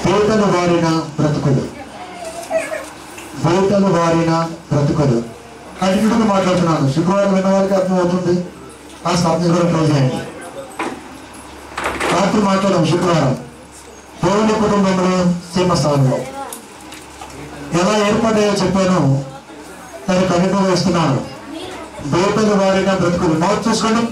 వేటలు వారిన బ్రతుకులు వేటలు వారిన బ్రతుకులు కంటిన్యూగా మాట్లాడుతున్నాను శుక్రవారం విన్న వారికి అర్థమవుతుంది ఆ స్వామి కూడా క్లోజ్ చేయండి రాత్రి మాట్లాడాం శుక్రవారం దేవుని కుటుంబంలో సీమస్థానంలో ఎలా ఏర్పడ్డాయో చెప్పాను దాన్ని కనుక వేస్తున్నాను వేటలు వారిన బ్రతుకులు మౌత్ చూసుకోండి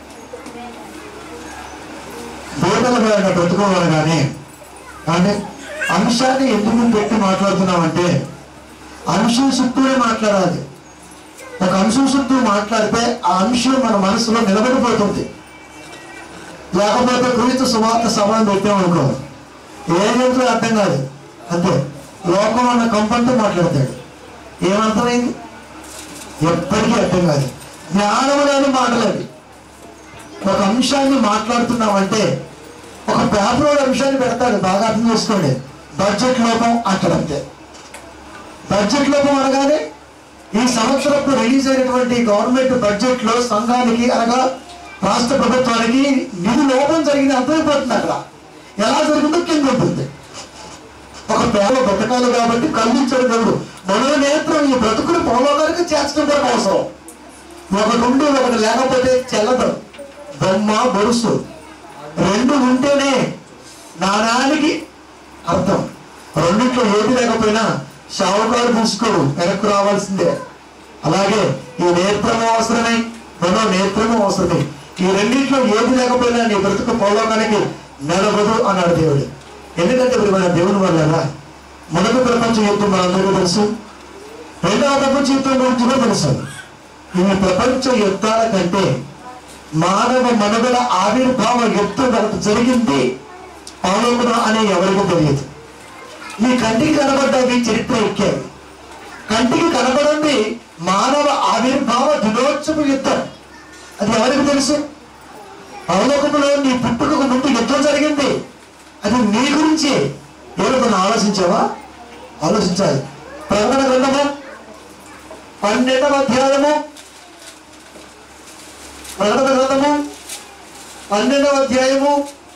వేటలు వారిన బ్రతుకు అనగానే అంటే అంశాన్ని ఎందుకు పెట్టి మాట్లాడుతున్నామంటే అంశం చుట్టూనే మాట్లాడాలి ఒక అంశం చుట్టూ మాట్లాడితే ఆ అంశం మన మనసులో నిలబడిపోతుంది లేకపోతే క్రీస్తు సువార్త సభను పెట్టామనుకో ఏదంటే అర్థం కాదు అంతే లోకం అన్న కంపంతో మాట్లాడతాడు ఏమర్థమైంది ఎప్పటికీ అర్థం కాదు జ్ఞానము లేని మాటలవి ఒక అంశాన్ని మాట్లాడుతున్నామంటే ఒక పేపర్ అంశాన్ని పెడతాడు బాగా అర్థం చేసుకోండి బడ్జెట్ లోపం అంటాడంతే బడ్జెట్ లోపం అనగానే ఈ సంవత్సరపు రిలీజ్ అయినటువంటి గవర్నమెంట్ బడ్జెట్ లో సంఘానికి అనగా రాష్ట్ర ప్రభుత్వానికి నిధి లోపం జరిగింది అర్థమైపోతుంది అక్కడ ఎలా జరిగిందో కింద ఉంటుంది ఒక పేద బ్రతకాలి కాబట్టి కల్పించాడు దేవుడు మనో నేత్రం ఈ బ్రతుకులు పొలగారికి చేర్చడం అవసరం ఒకటి ఉండి ఒకటి లేకపోతే చెల్లదు బొమ్మ బొరుసు రెండు ఉంటేనే నాణానికి అర్థం రెండిట్లో ఏది లేకపోయినా షావుకారు తీసుకోడు వెనక్కు రావాల్సిందే అలాగే ఈ నేత్రము అవసరమే మరో నేత్రము అవసరమే ఈ రెండిట్లో ఏది లేకపోయినా నీ బ్రతుకు పోలోకానికి నిలబదు అన్నాడు దేవుడు ఎందుకంటే ఇప్పుడు మన దేవుని వల్ల మొదటి ప్రపంచ యుద్ధం మనందరికీ తెలుసు రెండవ ప్రపంచ యుద్ధం గురించి కూడా తెలుసు ఈ ప్రపంచ యుద్ధాల కంటే మానవ మనుగడ ఆవిర్భావ యుద్ధం మనకు జరిగింది పౌరమున అనే ఎవరికి తెలియదు మీ కంటికి కనబడ్డవి చరిత్ర ఎక్కేవి కంటికి కనబడింది మానవ ఆవిర్భావ దినోత్సవ యుద్ధం అది ఎవరికి తెలుసు పౌలోకములో నీ పుట్టుకకు ముందు యుద్ధం జరిగింది అది నీ గురించి ఏదో ఆలోచించావా ఆలోచించాలి ప్రకటన గ్రంథము పన్నెండవ అధ్యాయము ప్రకటన గ్రంథము పన్నెండవ అధ్యాయము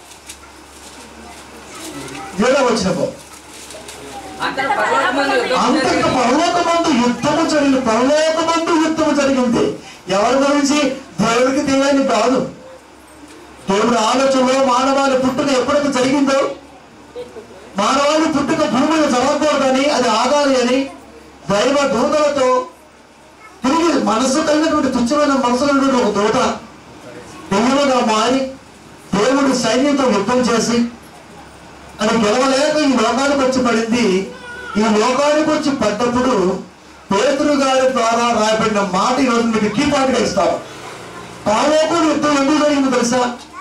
ఏడవ వచ్చినప్పుడు అంతట పరలోకమందు యుద్ధం అంతకు జరిగి పరలోకమందు యుద్ధము జరిగింది పరలోకమందు యుద్ధము జరిగింది ఎవరి గురించి దేవుడికి తెలియని కాదు దేవుడి ఆలోచనలో మానవాళి పుట్టుక ఎప్పుడైతే జరిగిందో మానవాళి పుట్టుక భూమిని జరగకూడదని అది ఆగాలి అని దైవ దూతలతో తిరిగి మనసు కలిగినటువంటి తుచ్చమైన మనసు కలిగినటువంటి ఒక దూత దెయ్యముగా మారి దేవుడి సైన్యంతో యుద్ధం చేసి అది గెలవలేక ఈ లోకానికి వచ్చి పడింది ఈ లోకానికి వచ్చి పడ్డప్పుడు పేతురు గారి ద్వారా రాయబడిన మాట ఈరోజు మీకు కీ పాయింట్గా ఇస్తారు పాలోకుడు యుద్ధం ఎందుకు జరిగిందో తెలుసా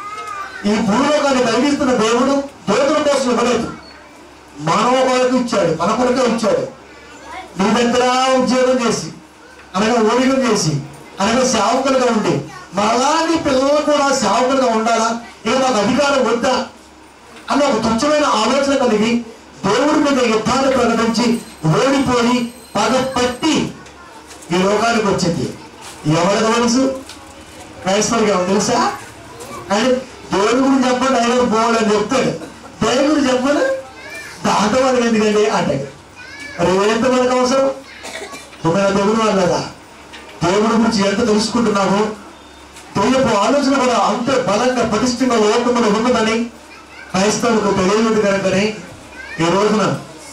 ఈ భూలోకాన్ని కలిగిస్తున్న దేవుడు దేవుడు కోసం ఇవ్వలేదు మానవ కొరకు ఇచ్చాడు మన కొరకే ఇచ్చాడు నీ దగ్గర ఉద్యోగం చేసి అనగా ఊడిగం చేసి అనగా సేవకులుగా ఉండి మరలా నీ పిల్లలు కూడా సేవకులుగా ఉండాలా ఇక మాకు అధికారం వద్దా అన్న ఒక తుచ్చమైన ఆలోచన కలిగి దేవుడి మీద యుద్ధాలు ప్రకటించి ఓడిపోయి పగ పట్టి ఈ లోకానికి వచ్చింది ఎవరికి తెలుసు క్రైస్తవుడికి ఎవరు తెలుసా అని దేవుడి గురించి చెప్పండి ఆయన పోవాలి అని చెప్తాడు దేవుడి గురించి చెప్పండి దాంతో మనకి ఎందుకండి అంటాడు మరి ఏంటో మనకు అవసరం తొమ్మిది దేవుడు వాళ్ళదా దేవుడి గురించి ఎంత తెలుసుకుంటున్నాము దెయ్యపు ఆలోచన కూడా అంత బలంగా పటిష్టంగా లోకంలో ఉన్నదని క్రైస్తవులకు తెలియదు కనుకనే ఈ రోజున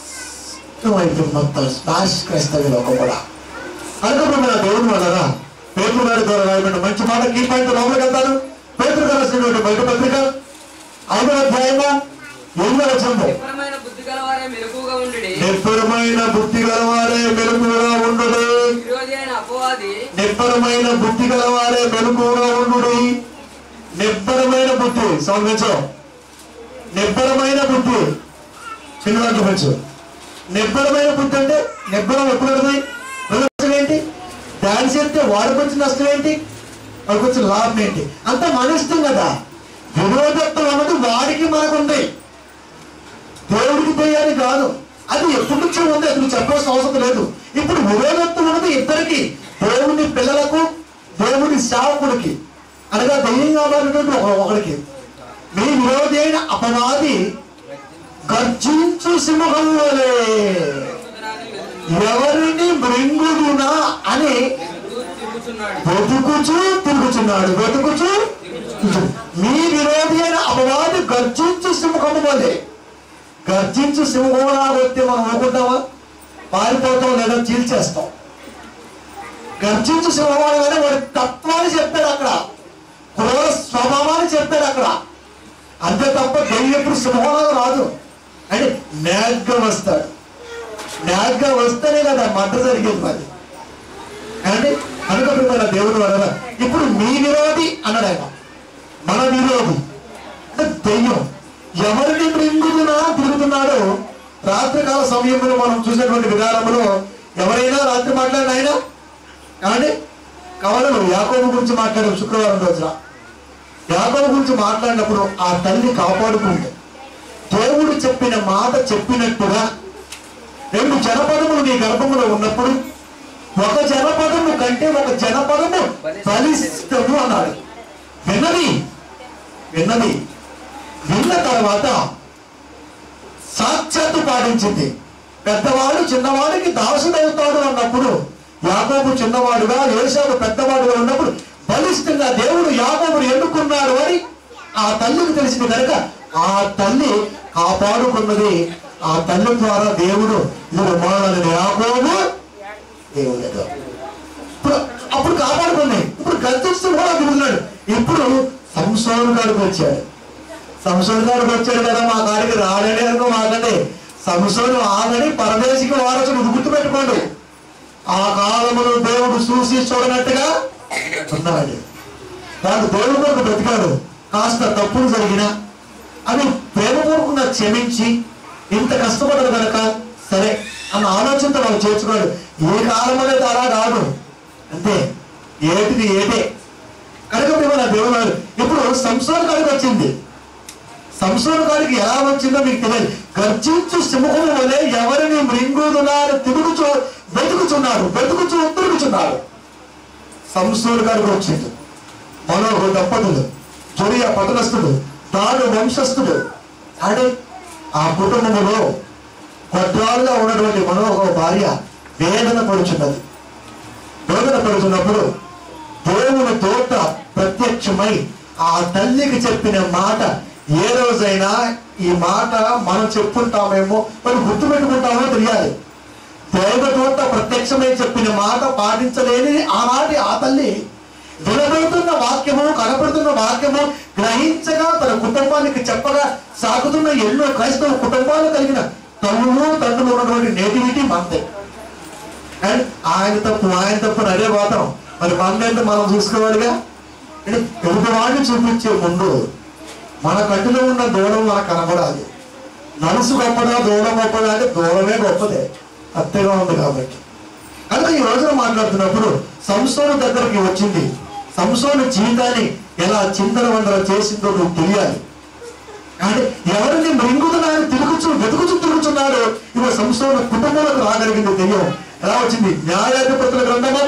అయిపోయింది మొత్తం స్పాష్ క్రైస్తవ లోకం కూడా అనుకున్న మన దేవుని వలన పేతురు గారి ద్వారా రాయబడిన మంచి మాట కీ పాయింట్ లోపలికి వెళ్తాను పేతురు గారు రాసినటువంటి బయట పత్రిక ఐదవ అధ్యాయము ఎనిమిదవ వచనము నిబ్బరమైన బుద్ధి గలవారే మెలకుగా ఉండుడి నిబ్బరమైన బుద్ధి గలవారే మెలుగుగా ఉండుడి విరోధి అయిన అపవాది నిబ్బరమైన బుద్ధి గలవారే మెలుగుగా ఉండుడి నిబ్బరమైన బుద్ధి సమర్పించు నిబ్బరమైన బుద్ధి చిన్నదాంట్లో పెంచు నిబ్బరమైన బుద్ధి అంటే నిబ్బరం ఎప్పుడు ఉంటుంది నష్టం ఏంటి దాని చేస్తే వాడికి వచ్చిన నష్టం ఏంటి వాడికి వచ్చిన లాభం ఏంటి అంత మన ఇష్టం కదా విరోధత్వం అన్నది వాడికి మనకు ఉంది దేవుడికి తెలియాలి కాదు అది ఎప్పటి నుంచో ఉంది అది నువ్వు చెప్పాల్సిన అవసరం లేదు ఇప్పుడు విరోధత్వం ఉన్నది ఇద్దరికి దేవుని పిల్లలకు దేవుని సేవకుడికి అనగా దయ్యం కావాలన్నటువంటి ఒక- ఒకడికి మీ విరోధి అయిన అపవాది గర్జించు సింహం వలె ఎవరిని మృంగుదునా అని తిరుగుతున్నాడు వెతుకుచూ తిరుగుచున్నాడు వెతుకుచూ మీ విరోధి అయిన అపవాది గర్జించు సింహము వలె గర్జించు సింహంలా వస్తే మనం అనుకుంటామా పారిపోతాం లేదా చీల్చేస్తాం గర్జించు సింహం అనగానే వాడి తత్వాన్ని చెప్పాడు అక్కడ క్రూర స్వభావాన్ని చెప్పాడు అక్కడ అంతే తప్ప దెయ్యం ఎప్పుడు సింహంలాగా రాదు అంటే నేగ్గా వస్తాడు నేగ్గా వస్తేనే కదా మంట జరిగేది మరి అంటే అనుకుంటున్న దేవుడు వలన ఇప్పుడు మీ విరోధి అన్నాడు ఆయన మన విరోధి అంటే దెయ్యం ఎవరిని మృంగుతున్నా తిరుగుతున్నాడో రాత్రికాల సమయంలో మనం చూసినటువంటి విధానంలో ఎవరైనా రాత్రి మాట్లాడిన ఆయన కానీ కవలలు యాకోబు గురించి మాట్లాడాం శుక్రవారం రోజున యాకోబు గురించి మాట్లాడినప్పుడు ఆ తల్లి కాపాడుకుంటే దేవుడు చెప్పిన మాట చెప్పినట్టుగా రెండు జనపదములు నీ గర్భములో ఉన్నప్పుడు ఒక జనపదము కంటే ఒక జనపదము బలిష్టము అన్నాడు విన్నది విన్నది విన్న తర్వాత సాక్షాత్తు పాటించింది పెద్దవాడు చిన్నవాడికి దాసుడవుతాడు అన్నప్పుడు యాకోబు చిన్నవాడుగా యేసావు పెద్దవాడుగా ఉన్నప్పుడు బలిష్టంగా దేవుడు యాకోబును ఎన్నుకున్నాడు అని ఆ తల్లికి తెలిసింది కనుక ఆ తల్లి కాపాడుకున్నది ఆ తల్లి ద్వారా దేవుడు ఇది మానని యాకోబు దేవుడు ఇప్పుడు అప్పుడు కాపాడుకుంది ఇప్పుడు గర్జిస్తూ కూడా తిరుగుతున్నాడు ఇప్పుడు సంసోను గారికి వచ్చాడు సంసోను గారికి వచ్చాడు కదా మా కాడికి రాడని అనుకో మాకండి సంసోను ఆగని పరదేశికి వారసుడు గుర్తు పెట్టుకోండి ఆ కాలములో దేవుడు చూసి చూడనట్టుగా ఉన్నాడు వాడు దేవుడు కొరకు బ్రతికాడు కాస్త తప్పులు జరిగినా అవి ప్రేమపూర్వకంగా క్షమించి ఇంత కష్టపడదు కనుక సరే అన్న ఆలోచనతో వాళ్ళు చేర్చుకోడు ఏ కాలం అనేది అలా కాదు అంతే ఏటిది ఏటే కనుక మేము నా దేవుడు వాడు. ఇప్పుడు సంసార కాడికి వచ్చింది సంసార కాడికి ఎలా వచ్చిందో మీకు తెలియదు గర్జించు సింహము వలె ఎవరిని మృంగుదున్నారు తిరుగుచు వెతుకుచున్నారు వెతుకుచు తిరుగుచున్నారు సంసూరు గారికి వచ్చింది మనోహు దంపతులు జొరియా పతనస్తుడు తాను వంశస్థుడు అంటే ఆ కుటుంబంలో కొట్రాలుగా ఉన్నటువంటి మనోహ భార్య వేదన పడుచున్నది వేదన పడుతున్నప్పుడు దేవుని తోట ప్రత్యక్షమై ఆ తల్లికి చెప్పిన మాట ఏ రోజైనా ఈ మాట మనం చెప్పుకుంటామేమో మరి గుర్తుపెట్టుకుంటామో తెలియాలి దేవదూత ప్రత్యక్షమై చెప్పిన మాట పాటించలేని ఆనాటి ఆ తల్లి వినబడుతున్న వాక్యము కనబడుతున్న వాక్యము గ్రహించగా తన కుటుంబానికి చెప్పగా సాగుతున్న ఎన్నో క్రైస్తవ కుటుంబాలు కలిగిన తల్లులు తండ్రులు ఉన్నటువంటి నేటివిటీ మందే అండ్ ఆయన తప్పు ఆయన తప్పు అదే పోతాం మరి మందంటే మనం చూసుకోవాలిగా అంటే ఎదుటి వాడిని చూపించే ముందు మన కంటిలో ఉన్న దూరం మనకు కనబడాలి మనసు గొప్పదా దూరం గొప్పదా అంటే దూరమే గొప్పదే అత్తగా ఉంది కాబట్టి కనుక ఈ రోజున మాట్లాడుతున్నప్పుడు సంస్థల దగ్గరికి వచ్చింది సంస్థల జీవితాన్ని ఎలా చింతన వందర చేసిందో నువ్వు తెలియాలి అంటే ఎవరిని మృంగుతున్నారని తిరుగుచు వెతుకుచు తిరుగుతున్నాడో ఇవ సంస్థల కుటుంబాలకు రాగలిగింది తెలియం ఎలా వచ్చింది న్యాయాధిపతుల గ్రంథము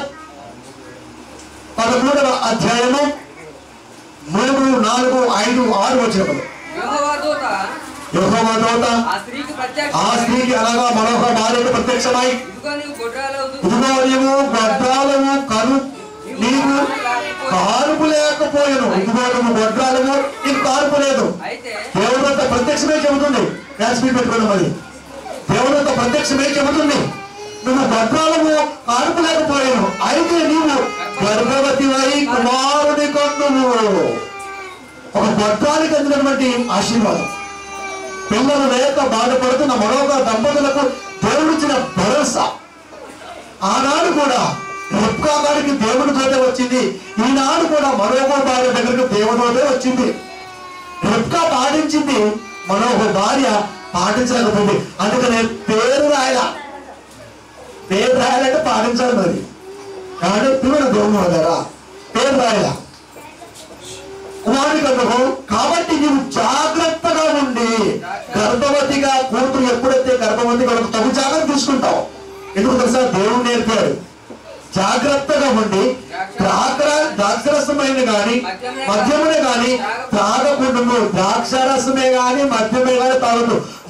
పదమూడవ అధ్యాయము మూడు నాలుగు ఐదు ఆరు వచ్చినప్పుడు యెహోవా దూత యెహోవా దూత ఆ స్త్రీకి ప్రత్యక్ష ఆ స్త్రీకి అనగా మరొక భార్యకు ప్రత్యక్షమై ఇదిగో నీవు గొడ్రాలవు ఇదిగో నీవు గడ్డాలము కను నీకు కారుపు లేకపోయాను ఇదిగో నువ్వు గొడ్రాలము నీకు కారుపు లేదు అయితే దేవుడంత ప్రత్యక్షమే చెబుతుంది కాశ్మీర్ పెట్టుకోవడం మరి దేవుడంత ప్రత్యక్షమే చెబుతుంది నువ్వు గడ్రాలము కారుపు లేకపోయాను అయితే నీవు గర్భవతి అయి కుమారుని కన్నుము ఒక గొడ్రానికి అందినటువంటి ఆశీర్వాదం పిల్లలు లేక బాధపడుతున్న మరొక దంపతులకు దేవుడిచ్చిన భరోసా ఆనాడు కూడా రిప్కా గారికి దేవుడి తోటే వచ్చింది ఈనాడు కూడా మరొక భార్య దగ్గరకు దేవుడితోటే వచ్చింది రిప్కా పాటించింది మరొక భార్య పాటించలేకపోయింది అందుకనే పేరు రాయల పేరు రాయాలంటే పాటించాలి మరి కానీ పిల్లల దేవుడు వదరా పేరు రాయల కుమారుని కనుక కాబట్టి నీవు జాగ్రత్తగా ఉండి గర్భవతిగా కూతురు ఎప్పుడైతే గర్భవతి కనుక తగు జాగ్రత్త తీసుకుంటావు ఎందుకు తెలుసా దేవుడు నేర్పాడు జాగ్రత్తగా ఉండి ద్రాక్ష ద్రాక్షరసమైన గాని మద్యమునే గాని తాగకుండా ద్రాక్షరసమే గాని మద్యమే గాని తాగదు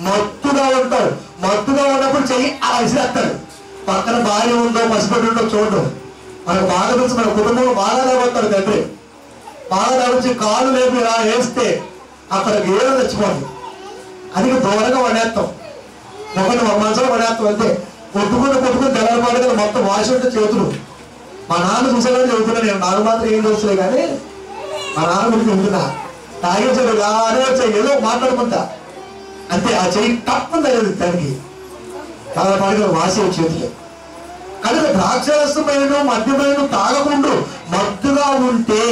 మత్తుగా ఉంటాడు మత్తుగా ఉన్నప్పుడు చెయ్యి అలా విసిరేస్తాడు పక్కన భార్య ఉందో పసిబడి ఉందో చూడడం మనకు బాగా తెలుసు మన కుటుంబంలో బాగా లేకపోతాడు తండ్రి బాగా లేకపోతే కాలు లేపి ఇలా వేస్తే అక్కడికి ఏదో తెచ్చిపోతుంది అది దూరంగా పడేస్తాం ఒకటి మనసులో పడేస్తాం అంతే కొట్టుకుని కొట్టుకుని తెల్లవారుగా మొత్తం వాసి ఉంటే చేతులు మా నాన్న చూసేవాడు చెబుతున్నా నేను నాకు మాత్రం ఏం తెలుసులే కానీ మా నాన్న గురించి చెబుతున్నా తాగించాడు అదే వచ్చాయి ఏదో మాట్లాడుకుంటా అంతే ఆ చెయ్యి తప్పని తగ్గదు దానికి చాలా పాడుగా వాసి చేతులు కనుక ద్రాక్షరసమైన మద్యమైన తాగకుండా మత్తుగా ఉంటే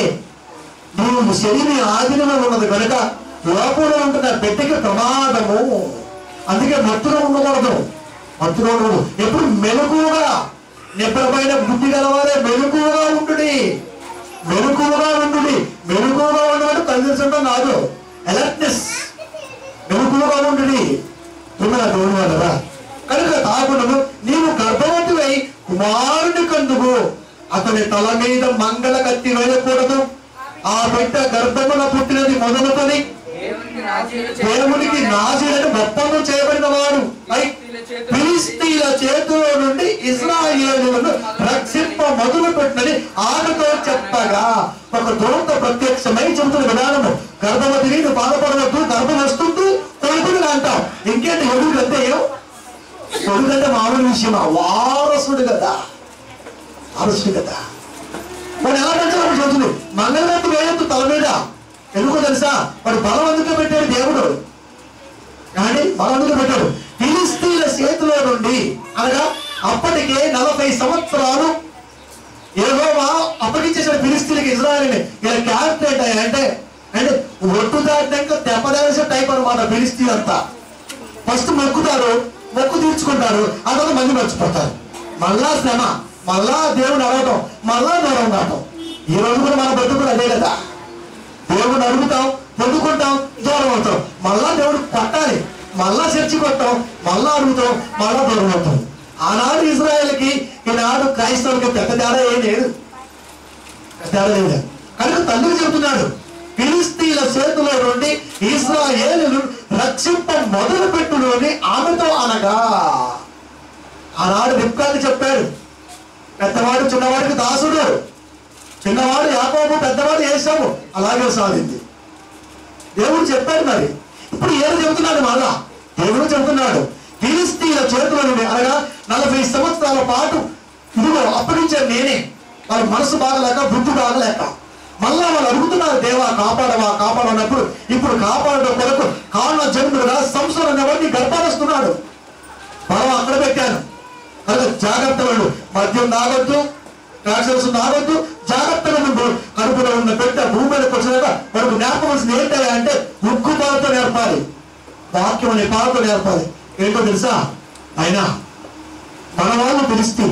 నీవు శరీరం ఆధీనంలో ఉన్నది కనుక లోపల ఉంటున్న బిడ్డకి ప్రమాదము అందుకే మత్తుగా ఉండకూడదు మత్తుగా ఉండకూడదు ఎప్పుడు మెలకువగా నిద్రపైన బుద్ధి గలవారే మెలకువగా ఉండుడి మెలకువగా ఉండుడి మెలకువగా ఉండడం కలిసించడం కాదు అలర్ట్నెస్ మెలకువగా ఉండుడి తుమ్మల దేవుని వాళ్ళరా కనుక తాగుండను నీవు గర్భవతివై కుమారుని కందుకు అతని తల మీద మంగళ కత్తి వేయకూడదు ఆ బిడ్డ గర్భమున పుట్టినది మొదలుకొని దేవునికి నాజీలు చేయ- దేవునికి నాజీలను ఒప్పందం చేయబడిన వాడు ఐ ఫిలిస్తీన్ల చేతిలో నుండి ఇస్రాయేలులను రక్షింప మొదలు పెట్టినది ఆమెతో చెప్పగా ఒక దూత ప్రత్యక్షమై చెబుతున్న విధానము గర్భవతిని నువ్వు బాధపడవద్దు గర్భం వస్తుంది కొడుకుని అంటాం ఇంకేంటి కొడుకు అంటే ఏం కొడుకు అంటే మామూలు విషయమా వారసుడు కదా వారసుడు కదా వాడు ఎలా పెంచాలని చూస్తుంది మంగళవతి వేయొద్దు తల మీద ఎందుకో తెలుసా వాడు బలం అందుకే పెట్టాడు దేవుడు కానీ బలం అందుకే పెట్టాడు ఫిలిస్తీన్ల చేతిలో నుండి అనగా అప్పటికే నలభై సంవత్సరాలు ఏహోవా అప్పగించేసిన ఫిలిస్తీన్కి ఇజ్రాయల్ని ఇలా క్యారెక్టర్ ఏంటి అంటే అంటే ఒట్టు దాటినాక దెబ్బదేసిన టైప్ అనమాట ఫిలిస్తీన్ అంతా ఫస్ట్ మొక్కుతారు మొక్కు తీర్చుకుంటారు ఆ తర్వాత మంది మర్చిపోతారు మళ్ళా శ్రమ మళ్ళా దేవుని అడగటం మళ్ళా దూరం కావటం ఈ రోజు కూడా మన బతుకులు అదే కదా దేవుని అడుగుతాం పొందుకుంటాం దూరం అవుతాం మళ్ళా దేవుడు కొట్టాలి మళ్ళా చర్చి కొట్టాం మళ్ళా అడుగుతాం మళ్ళా దూరం అవుతాం ఆనాడు ఇజ్రాయెల్కి ఈనాడు క్రైస్తవులకి పెద్ద తేడా ఏం లేదు పెద్ద తేడా లేదు కనుక తండ్రి చెబుతున్నాడు ఫిలిస్తీన్ల చేతిలో నుండి ఇస్రాయేలు రక్షింప మొదలు పెట్టుడు అని ఆమెతో అనగా ఆనాడు రిప్కాకి చెప్పాడు పెద్దవాడు చిన్నవాడికి దాసుడు చిన్నవాడు యాకోబు పెద్దవాడు ఏసాము అలాగే సాగింది దేవుడు చెప్పాడు మరి ఇప్పుడు ఏదో చెబుతున్నాడు మళ్ళా దేవుడు చెబుతున్నాడు ఫిలిస్తీన్ల చేతిలో నుండి అనగా నలభై సంవత్సరాల పాటు ఇదిగో అప్పగించాను నేనే వాళ్ళ మనసు బాగలేక బుద్ధి బాగలేక మళ్ళా వాళ్ళు అడుగుతున్నారు దేవా కాపాడవా కాపాడనప్పుడు ఇప్పుడు కాపాడడం కొరకు కాళ్ళ జన్ముడుగా సంవత్సరం అనేవాడిని గర్భానిస్తున్నాడు మనం అక్కడ పెట్టాను కనుక జాగ్రత్త వెళ్ళు మద్యం తాగొద్దు రాక్షసు తాగొద్దు జాగ్రత్తగా ఉండు కడుపులో ఉన్న పెట్ట భూమి మీదకి వచ్చినాక మనకు నేర్పవలసింది ఏంటంటే అంటే ఉక్కు పాలతో నేర్పాలి వాక్యం అనే పాలతో నేర్పాలి ఏంటో తెలుసా అయినా మన వాళ్ళు పిలిస్తీలు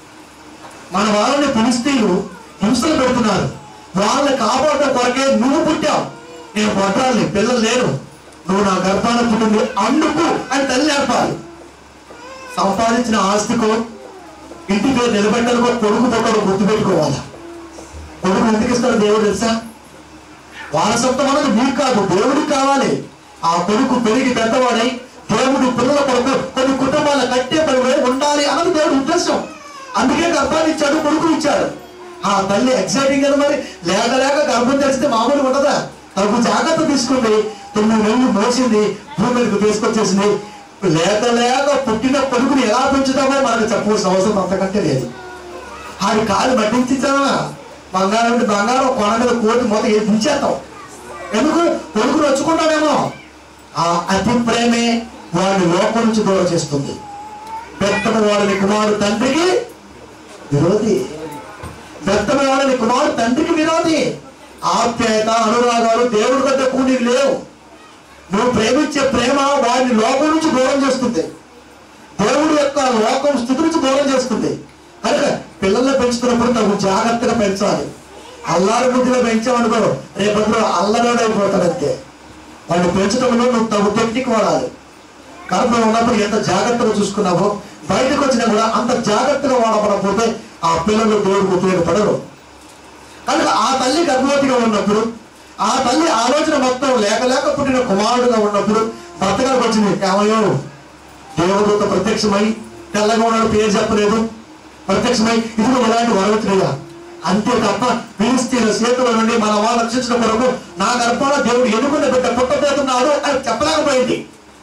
మన వాళ్ళని పిలిస్తీలు హింసలు పెడుతున్నారు వాళ్ళని కాపాడటం కొరకే నువ్వు పుట్టావు నేను పట్టాలి పిల్లలు లేరు నువ్వు నా గర్భాన పుట్టింది అందుకు అని తల్లి నేర్పాలి సంపాదించిన ఆస్తికో ఇంటి పేరు నిలబెట్టాలకో కొడుకు పుట్టడు గుర్తుపెట్టుకోవాలి కొడుకు ఎందుకు ఇస్తాడు దేవుడు తెలుసా వారసత్వం అనేది మీకు కాదు దేవుడికి కావాలి ఆ కొడుకు పెరిగి పెద్దవాడై దేవుడు పిల్లల కొడుకు కొన్ని కుటుంబాల కట్టే పడిపోయి ఉండాలి అన్నది దేవుడి ఉద్దేశం అందుకే గర్భాన్ని ఇచ్చాడు కొడుకు ఇచ్చాడు ఆ తల్లి ఎక్సైటింగ్ కదా మరి లేక లేక గర్భం తెరిస్తే మామూలుగా ఉంటదా తనకు జాగ్రత్త తీసుకుంది తొమ్మిది నెలలు మోసింది భూమి మీదకి తీసుకొచ్చేసింది లేక లేక పుట్టిన కొడుకుని ఎలా పెంచుతామో మనకు చెప్పవలసిన అవసరం అంతకంటే లేదు ఆడి కాలు పట్టించామా బంగారం అంటే బంగారం కొన మీద కోటి మొత్తం ఏ దించేస్తాం ఎందుకు కొడుకుని వచ్చుకుంటామేమో ఆ అతి ప్రేమే వాడిని లోపల నుంచి దూరం చేస్తుంది పెద్దమ వాడిని కుమారుడు తండ్రికి విరోధి పెద్దమ వాడిని కుమారుడు తండ్రికి విరోధి ఆప్యాయత అనురాగాలు దేవుడి కంటే కూడి లేవు నువ్వు ప్రేమించే ప్రేమ వాడిని లోపల నుంచి దూరం చేస్తుంది దేవుడు యొక్క లోకం స్థితి నుంచి దూరం చేస్తుంది కనుక పిల్లల్ని పెంచుతున్నప్పుడు తగు జాగ్రత్తగా పెంచాలి అల్లారి బుద్ధిలో పెంచామనుకో రేపట్లో అల్లరోడు అయిపోతాడు అంతే వాడిని పెంచడంలో నువ్వు తగు టెక్నిక్ వాడాలి గర్భం ఉన్నప్పుడు ఎంత జాగ్రత్తగా చూసుకున్నావో బయటకు వచ్చినా కూడా అంత జాగ్రత్తగా వాడబడకపోతే ఆ పిల్లలు దేవుడికి ఉపయోగపడరు కనుక ఆ తల్లి గర్భవతిగా ఉన్నప్పుడు ఆ తల్లి ఆలోచన మొత్తం లేక లేక పుట్టిన కుమారుడుగా ఉన్నప్పుడు భర్త గారికి వచ్చింది ఏమయ్యో దేవదూత ప్రత్యక్షమై తెల్లగా ఉన్నాడు పేరు చెప్పలేదు ప్రత్యక్షమై ఇదిగో ఇలాంటి వరవచ్చునయ్యా అంతే తప్ప ఫిలిస్తీన్ల చేతుల నుండి మన వాళ్ళు రక్షించిన కొరకు నా గర్భాల దేవుడు ఎన్నుకున్న బిడ్డ పుట్టబోతున్నాడు అని చెప్పలేకపోయింది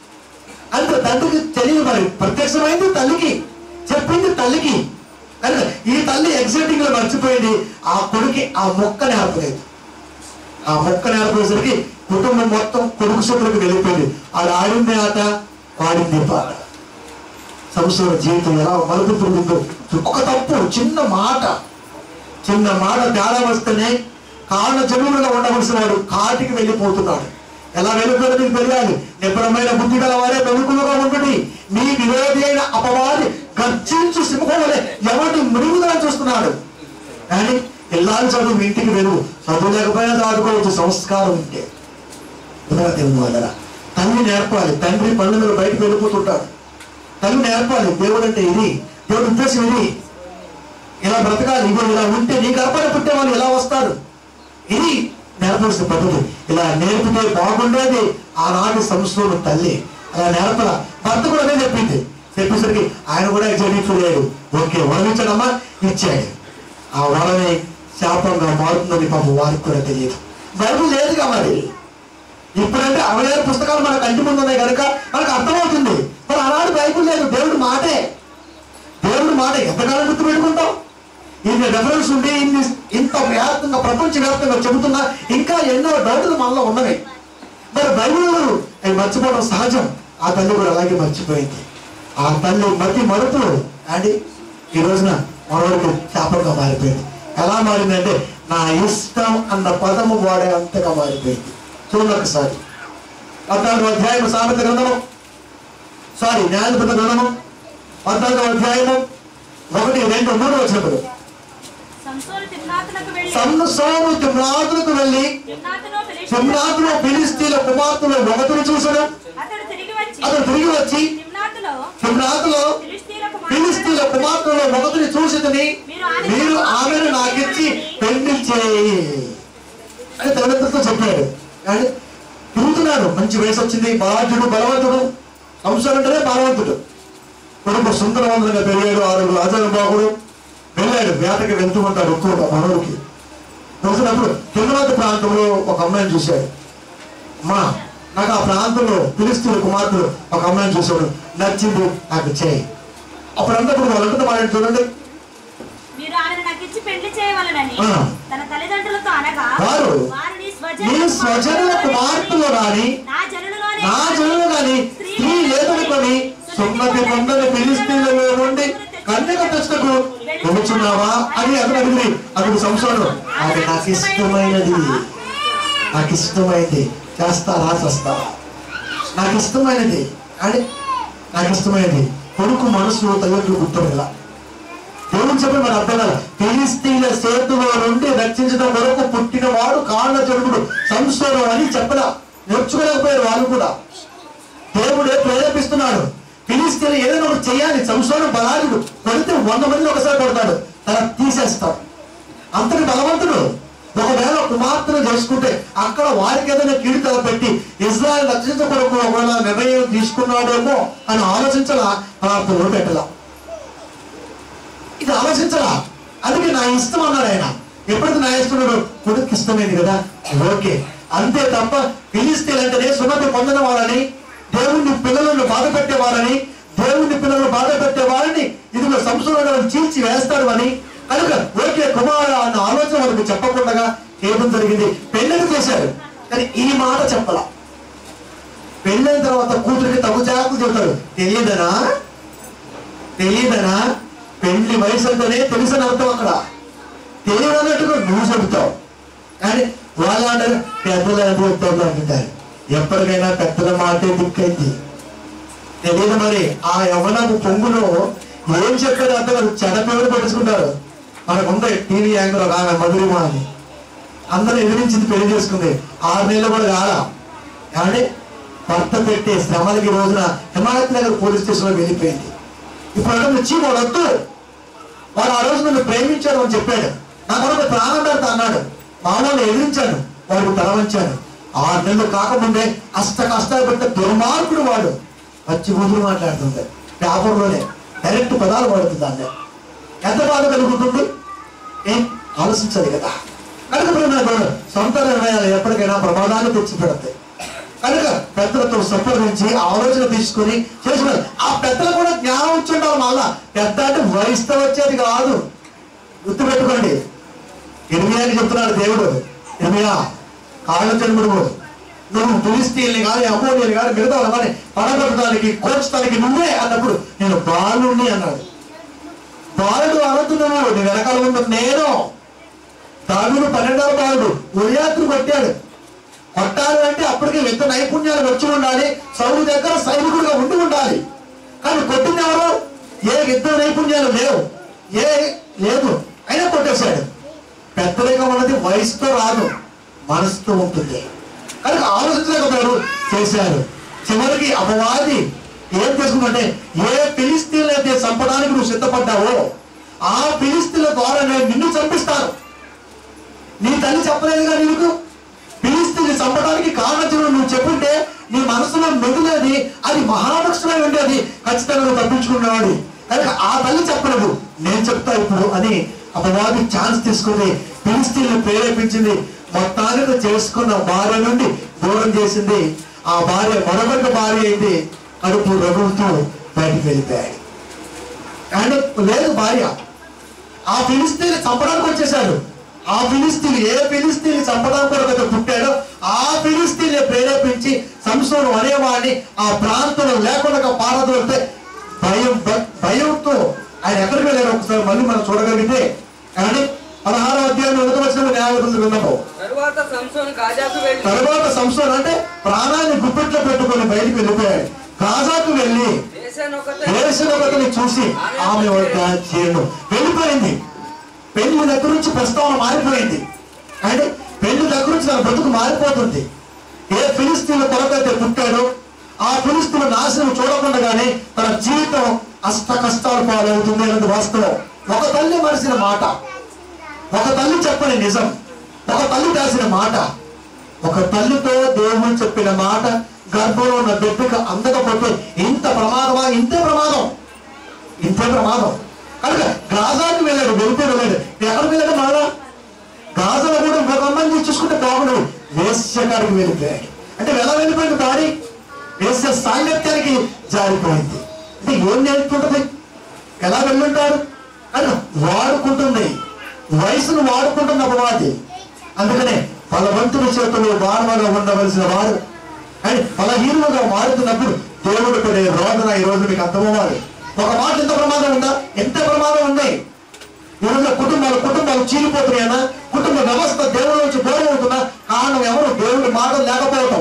అంత తండ్రికి తెలియదు మరి ప్రత్యక్షమైంది తల్లికి చెప్పింది తల్లికి కనుక ఈ తల్లి ఎగ్జైటింగ్ లో మర్చిపోయింది ఆ కొడుకి ఆ మొక్క నేర్పలేదు ఆ మొక్క నేర్పేసరికి కుటుంబం మొత్తం కొడుకు చేతులకు వెళ్ళిపోయింది ఆడు ఆడింది ఆట పాడింది పాట సంవత్సరం జీవితం ఎలా మలుపు తిరుగుతుందో ఒక తప్పు చిన్న మాట చిన్న మాట తేడా వస్తేనే కాళ్ళ జనులుగా ఉండవలసిన వాడు కాటికి వెళ్ళిపోతున్నాడు ఎలా వెళ్ళిపోయాడో మీకు తెలియాలి నిపుణమైన బుద్ధి గల వారే వెనుకలుగా ఉండండి మీ విరోధి అయిన అపవాది గర్జించు సింహం వలె ఎవరిని మృగుదల చూస్తున్నాడు కానీ ఇల్లాలి చదువు మీ ఇంటికి వెలుగు చదువు లేకపోయినా చదువుకోవచ్చు సంస్కారం ఉంటే ఉదయ దేవుని వదల తల్లి నేర్పాలి తండ్రి పనుల మీద బయటకు వెళ్ళిపోతుంటాడు తల్లి నేర్పాలి దేవుడు అంటే ఇది దేవుడు ఉద్దేశం ఇది ఇలా బ్రతకాలి ఇగో ఇలా ఉంటే నీ గర్భన పుట్టే వాళ్ళు ఎలా వస్తారు ఇది నేర్పాల్సిన పద్ధతి ఇలా నేర్పితే బాగుండేది ఆనాటి సంస్థలు తల్లి అలా నేర్పల భర్త కూడా అదే చెప్పింది చెప్పేసరికి ఆయన కూడా ఎగ్జైట్ చూడాడు ఓకే వరం ఇచ్చాడమ్మా ఇచ్చాడు ఆ వరమే శాపంగా మారుతుందని పాపం వారికి కూడా తెలియదు బైబుల్ లేదుగా మరి ఇప్పుడంటే అరవై ఆరు పుస్తకాలు మన కంటి ముందు ఉన్నాయి కనుక మనకు అర్థమవుతుంది మరి ఆనాడు బైబుల్ లేదు దేవుడి మాటే దేవుడి మాట ఎంతకాలం గుర్తు పెట్టుకుంటాం ఇన్ని రెఫరెన్స్ ఉండి ఇన్ని ఇంత వ్యాప్తంగా ప్రపంచ వ్యాప్తంగా చెబుతున్నా ఇంకా ఎన్నో డౌట్లు మనలో ఉన్నవి మరి బైబిల్ అవి మర్చిపోవడం సహజం ఆ తల్లి కూడా అలాగే మర్చిపోయింది ఆ తల్లి మతి మరుపు అండి ఈ రోజున మనవడికి శాపంగా మారిపోయింది ఎలా మారిందంటే నా ఇష్టం అన్న పదము వాడే అంతగా మారిపోయింది చూడండి ఒకసారి పద్నాలుగు అధ్యాయం సామెత గ్రంథము సారీ న్యాయపద గ్రంథము పద్నాలుగో అధ్యాయము ఒకటి రెండు మూడు వచ్చినప్పుడు సంసోను తిమ్నాతునకు వెళ్ళి సంసోము తిమ్నాతులకు వెళ్ళి తిమ్నాతులో ఫిలిష్తీయుల తిమ్నాతులో ఫిలిస్తీన్ల కుమార్తెలు ఒకటిని చూసడం అతడు తిరిగి వచ్చి అతను తిరిగి వచ్చి తిమ్నాతులో తిమ్నాతులో ఫిలిష్తీయుల ఫిలిస్తీన్ల కుమార్తెలు ఒకటిని చూసిదని మీరు ఆమెను నాకిచ్చి పెళ్లి చేయి అని తల్లిదండ్రులతో చెప్పాడు కానీ తిరుగుతున్నాడు మంచి వయసు వచ్చింది బలాఢ్యుడు బలవంతుడు సంసారం అంటేనే బలవంతుడు కొడుకు సుందరవంతులుగా పెరిగాడు ఆరుగురు ఆచార్యబాబుడు వెళ్ళాడు వేటకి వెళ్తూ ఉంటాడు ఎక్కువగా మనవుడికి వెళ్తున్నప్పుడు తిరుమల ప్రాంతంలో ఒక అమ్మాయిని చూశాడు అమ్మా నాకు ఆ ప్రాంతంలో పిలిస్తీన కుమార్తెలు ఒక అమ్మాయిని చూశాడు నచ్చింది నాకు చేయి అప్పుడంతా ఇప్పుడు వాళ్ళంతా మాట్లాడి చూడండి మీరు ఆమెను నాకిచ్చి పెళ్లి చేయవలనని ఆ. తన తల్లిదండ్రులతో అనగా వారు వారిని నీ స్వజనుల కుమార్తెలు రాని నా జనులలోనే నా జనులు గాని స్త్రీ లేదనుకొని సున్నతి పొందని ఫిలిస్తీన్లలో ఉండి కన్యక తెచ్చుటకు వెళుచున్నావా అని అతను అడిగింది అతడు సంసారం అది నాకు ఇష్టమైనది నాకు ఇష్టమైనది చేస్తారా చేస్తారా నాకు ఇష్టమైనది అని నాకు ఇష్టమైనది కొడుకు మనసు తల్లిదండ్రులు గుర్తుపడలా దేవుడు చెప్పి మన అర్థం కాదు ఫిలిస్తీన్ల సేతులో నుండి రక్షించడం వరకు పుట్టినవాడు కాళ్ళ జరుగుడు సంస్వరం అని చెప్పలా నేర్చుకోలేకపోయారు వాళ్ళు కూడా దేవుడే ప్రేరేపిస్తున్నాడు ఫిలిస్తీన్లు ఏదైనా ఒకటి చేయాలి సంస్వరం బలాలుడు కొడితే వంద మంది ఒకసారి కొడతాడు తన తీసేస్తాడు అంతటి బలవంతుడు ఒకవేళ కుమార్తెను చేసుకుంటే అక్కడ వారికి ఏదైనా కీడు తలపెట్టి ఇజ్రాయల్ రక్షించ కొరకు ఒకవేళ నిర్ణయం తీసుకున్నాడేమో అని ఆలోచించలా ప్రార్థనలో పెట్టలా ఇది ఆలోచించరా అందుకే నా ఇష్టం అన్నాడు ఆయన ఎప్పుడైతే నా ఇష్టం ఉన్నాడో కొడుకు ఇష్టమైంది కదా ఓకే అంతే తప్ప ఫిలిస్తీన్లంటేనే సున్నతి పొందిన వాళ్ళని దేవుణ్ణి పిల్లలను బాధ పెట్టేవారని దేవుణ్ణి పిల్లలను బాధ పెట్టేవారని ఇదిగో సంవత్సరం చీల్చి వేస్తాడు అని కనుక ఓకే కుమార అన్న ఆలోచన వాళ్ళకి చెప్పకుండా చేయడం జరిగింది పెళ్ళిని చేశారు కానీ ఈ మాట చెప్పలా పెళ్ళైన తర్వాత కూతురికి తగు జాగ్రత్తలు చెబుతారు తెలియదనా తెలియదనా పెళ్లి వయసు అంటేనే తెలుసని అర్థం అక్కడ తెలియదు అన్నట్టుగా నువ్వు చెబుతావు కానీ వాళ్ళు అంటారు పెద్దలు అది చెప్తారు అంటారు ఎప్పటికైనా పెద్దల మాటే దిక్కైంది తెలియదు మరి ఆ యవనపు పొంగులో ఏం చెప్పారు అర్థం కాదు చెడపేరు పెట్టుకుంటారు మనకు ఉంది టీవీ యాంకర్ ఒక ఆమె మధురిమ అని అందరూ ఎదిరించింది పెళ్లి చేసుకుంది ఆరు నెలలు కూడా కాదా కానీ భర్త పెట్టే శ్రమలకి ఈ రోజున హిమాయత్ నగర్ పోలీస్ స్టేషన్ లో వెళ్ళిపోయింది ఇప్పుడు అంటే వచ్చి వాడు వద్దు వాడు ఆ రోజు నన్ను ప్రేమించాడు అని చెప్పాడు నా కొరకు ప్రాణం పెడతా అన్నాడు మామూలు ఎదిరించాను వాడు తల వంచాడు ఆరు నెలలు కాకముందే అష్ట కష్టాలు పెట్టే దుర్మార్గుడు వాడు వచ్చి ఊదులు మాట్లాడుతుంది పేపర్లోనే డైరెక్ట్ పదాలు వాడుతుంది దాన్ని ఎంత బాధ కలుగుతుంది ఏం ఆలోచించాలి కదా కనుక ఇప్పుడు నాకు సొంత నిర్ణయాలు ఎప్పటికైనా ప్రమాదాన్ని తెచ్చిపెడతాయి కనుక పెద్దలతో సంప్రదించి ఆలోచన తీసుకొని చేసిన ఆ పెద్దలు కూడా జ్ఞానం వచ్చి ఉండాలి మళ్ళా పెద్ద అంటే వయసుతో వచ్చేది కాదు గుర్తుపెట్టుకోండి ఇర్మియాకి చెప్తున్నాడు దేవుడు ఇర్మియా కాళ్ళ జన్ముడు నువ్వు ఫిలిస్తీన్ని కానీ అమోనియలు కానీ మిగతా కానీ పడగొట్టడానికి కోర్చడానికి నువ్వే అన్నప్పుడు నేను బాలుణ్ణి అన్నాడు బాలుడు అనుతున్నాడు నీ వెనకాల ఉన్న నేను దాగుడు పన్నెండవ బాలుడు ఉరియాత్రు కొట్టాడు కొట్టాలి అంటే అప్పటికి యుద్ధ నైపుణ్యాలు వచ్చి ఉండాలి సౌరు దగ్గర సైనికుడిగా ఉండి ఉండాలి కానీ కొట్టింది ఎవరు ఏ యుద్ధ నైపుణ్యాలు లేవు ఏ లేదు అయినా కొట్టేశాడు పెద్దరికం అన్నది వయసుతో రాదు మనసుతో ఉంటుంది కనుక ఆలోచించలేకపోయారు చేశారు చివరికి అపవాది ఏం చేసుకుందంటే ఏ ఫిలిస్తీన్లు అయితే చంపడానికి నువ్వు సిద్ధపడ్డావో ఆ ఫిలిస్తీన్ల ద్వారా నేను నిన్ను చంపిస్తాను నీ తల్లి చెప్పలేదుగా నీకు పిలిస్తే చంపడానికి కారణజీవుడు నువ్వు చెప్పుంటే నీ మనసులో మెదిలేది అది మహాభక్షణమై ఉండేది ఖచ్చితంగా నువ్వు తప్పించుకున్నాడు కనుక ఆ తల్లి చెప్పలేదు నేను చెప్తా ఇప్పుడు అని అపవాది ఛాన్స్ తీసుకుని పిలిస్తీన్ని ప్రేరేపించింది మొత్తానికి చేసుకున్న భార్య నుండి దూరం చేసింది ఆ భార్య మరొక భార్య అయింది కడుపు రగులుతూ బయటికి వెళ్ళిపోయాడు అండ్ లేదు భార్య ఆ ఫిలిస్తీన్ని చంపడానికి వచ్చేసాడు ఆ ఫిలిస్తీన్ ఏ ఫిలిస్తీన్ చంపడానికి కొరకు అయితే పుట్టాడో ఆ ఫిలిస్తీన్ని ప్రేరేపించి సంసోను అనేవాడిని ఆ ప్రాంతంలో లేకుండా పారదోలితే భయం భ- భయంతో ఆయన ఎక్కడికి వెళ్ళారు ఒకసారి మళ్ళీ మనం చూడగలిగితే కానీ పదహారో అధ్యాయంలో మొదటి వచ్చిన న్యాయవతులు విన్నాము తరువాత సంసోను గాజాకు వెళ్ళి తర్వాత సంసోన్ అంటే ప్రాణాన్ని గుప్పెట్లో పెట్టుకొని బయటికి వెళ్ళిపోయాడు గాజాకు వెళ్ళి దేశానొకతే వేసవతని చూసి ఆమె వద్ద చేరు వెళ్ళిపోయింది పెళ్లి దగ్గర నుంచి ప్రస్తావన మారిపోయింది అంటే పెళ్లి దగ్గర నుంచి తన బ్రతుకు మారిపోతుంది ఏ ఫిలిస్తీన్ల కొరకైతే పుట్టాడో ఆ ఫిలిస్తీన్ల నాశనం చూడకుండానే తన జీవితం అష్ట కష్టాలు పాలవుతుంది అన్నది వాస్తవం ఒక తల్లి మరిసిన మాట ఒక తల్లి చెప్పని నిజం ఒక తల్లి రాసిన మాట ఒక తల్లితో దేవుడు చెప్పిన మాట గర్భంలో ఉన్న బిడ్డకు అందకపోతే ఇంత ప్రమాదమా ఇంతే ప్రమాదం ఇంతే ప్రమాదం కనుక గాజాకి వెళ్ళాడు వెళ్తే వెళ్ళాడు ఎక్కడికి వెళ్ళాడు మళ్ళా గాజాలో కూడా ఒక అమ్మాయిని చూసుకుంటే బాగుండు వేశ్యకాడికి వెళ్ళిపోయాడు అంటే ఎలా వెళ్ళిపోయింది బాడీ వేశ్య సాంగత్యానికి జారిపోయింది అంటే ఏం నేర్చుకుంటుంది ఎలా వెళ్ళుంటారు అని వాడుకుంటుంది వయసును వాడుకుంటుంది అపవాది అందుకనే బలవంతుని చేతులు వారవగా ఉండవలసిన వారు అని బలహీనులుగా మారుతున్నప్పుడు దేవుడు పడే రోదన ఈ రోజు మీకు అర్థమవ్వాలి ఒక మాట ఎంత ప్రమాదం ఉందా ఎంత ప్రమాదం ఉంది ఈ రోజు కుటుంబాలు కుటుంబాలు చీలిపోతున్నాయనా కుటుంబ వ్యవస్థ దేవుడి నుంచి దూరం అవుతున్నా కారణం ఎవరు దేవుడి మాట లేకపోవటం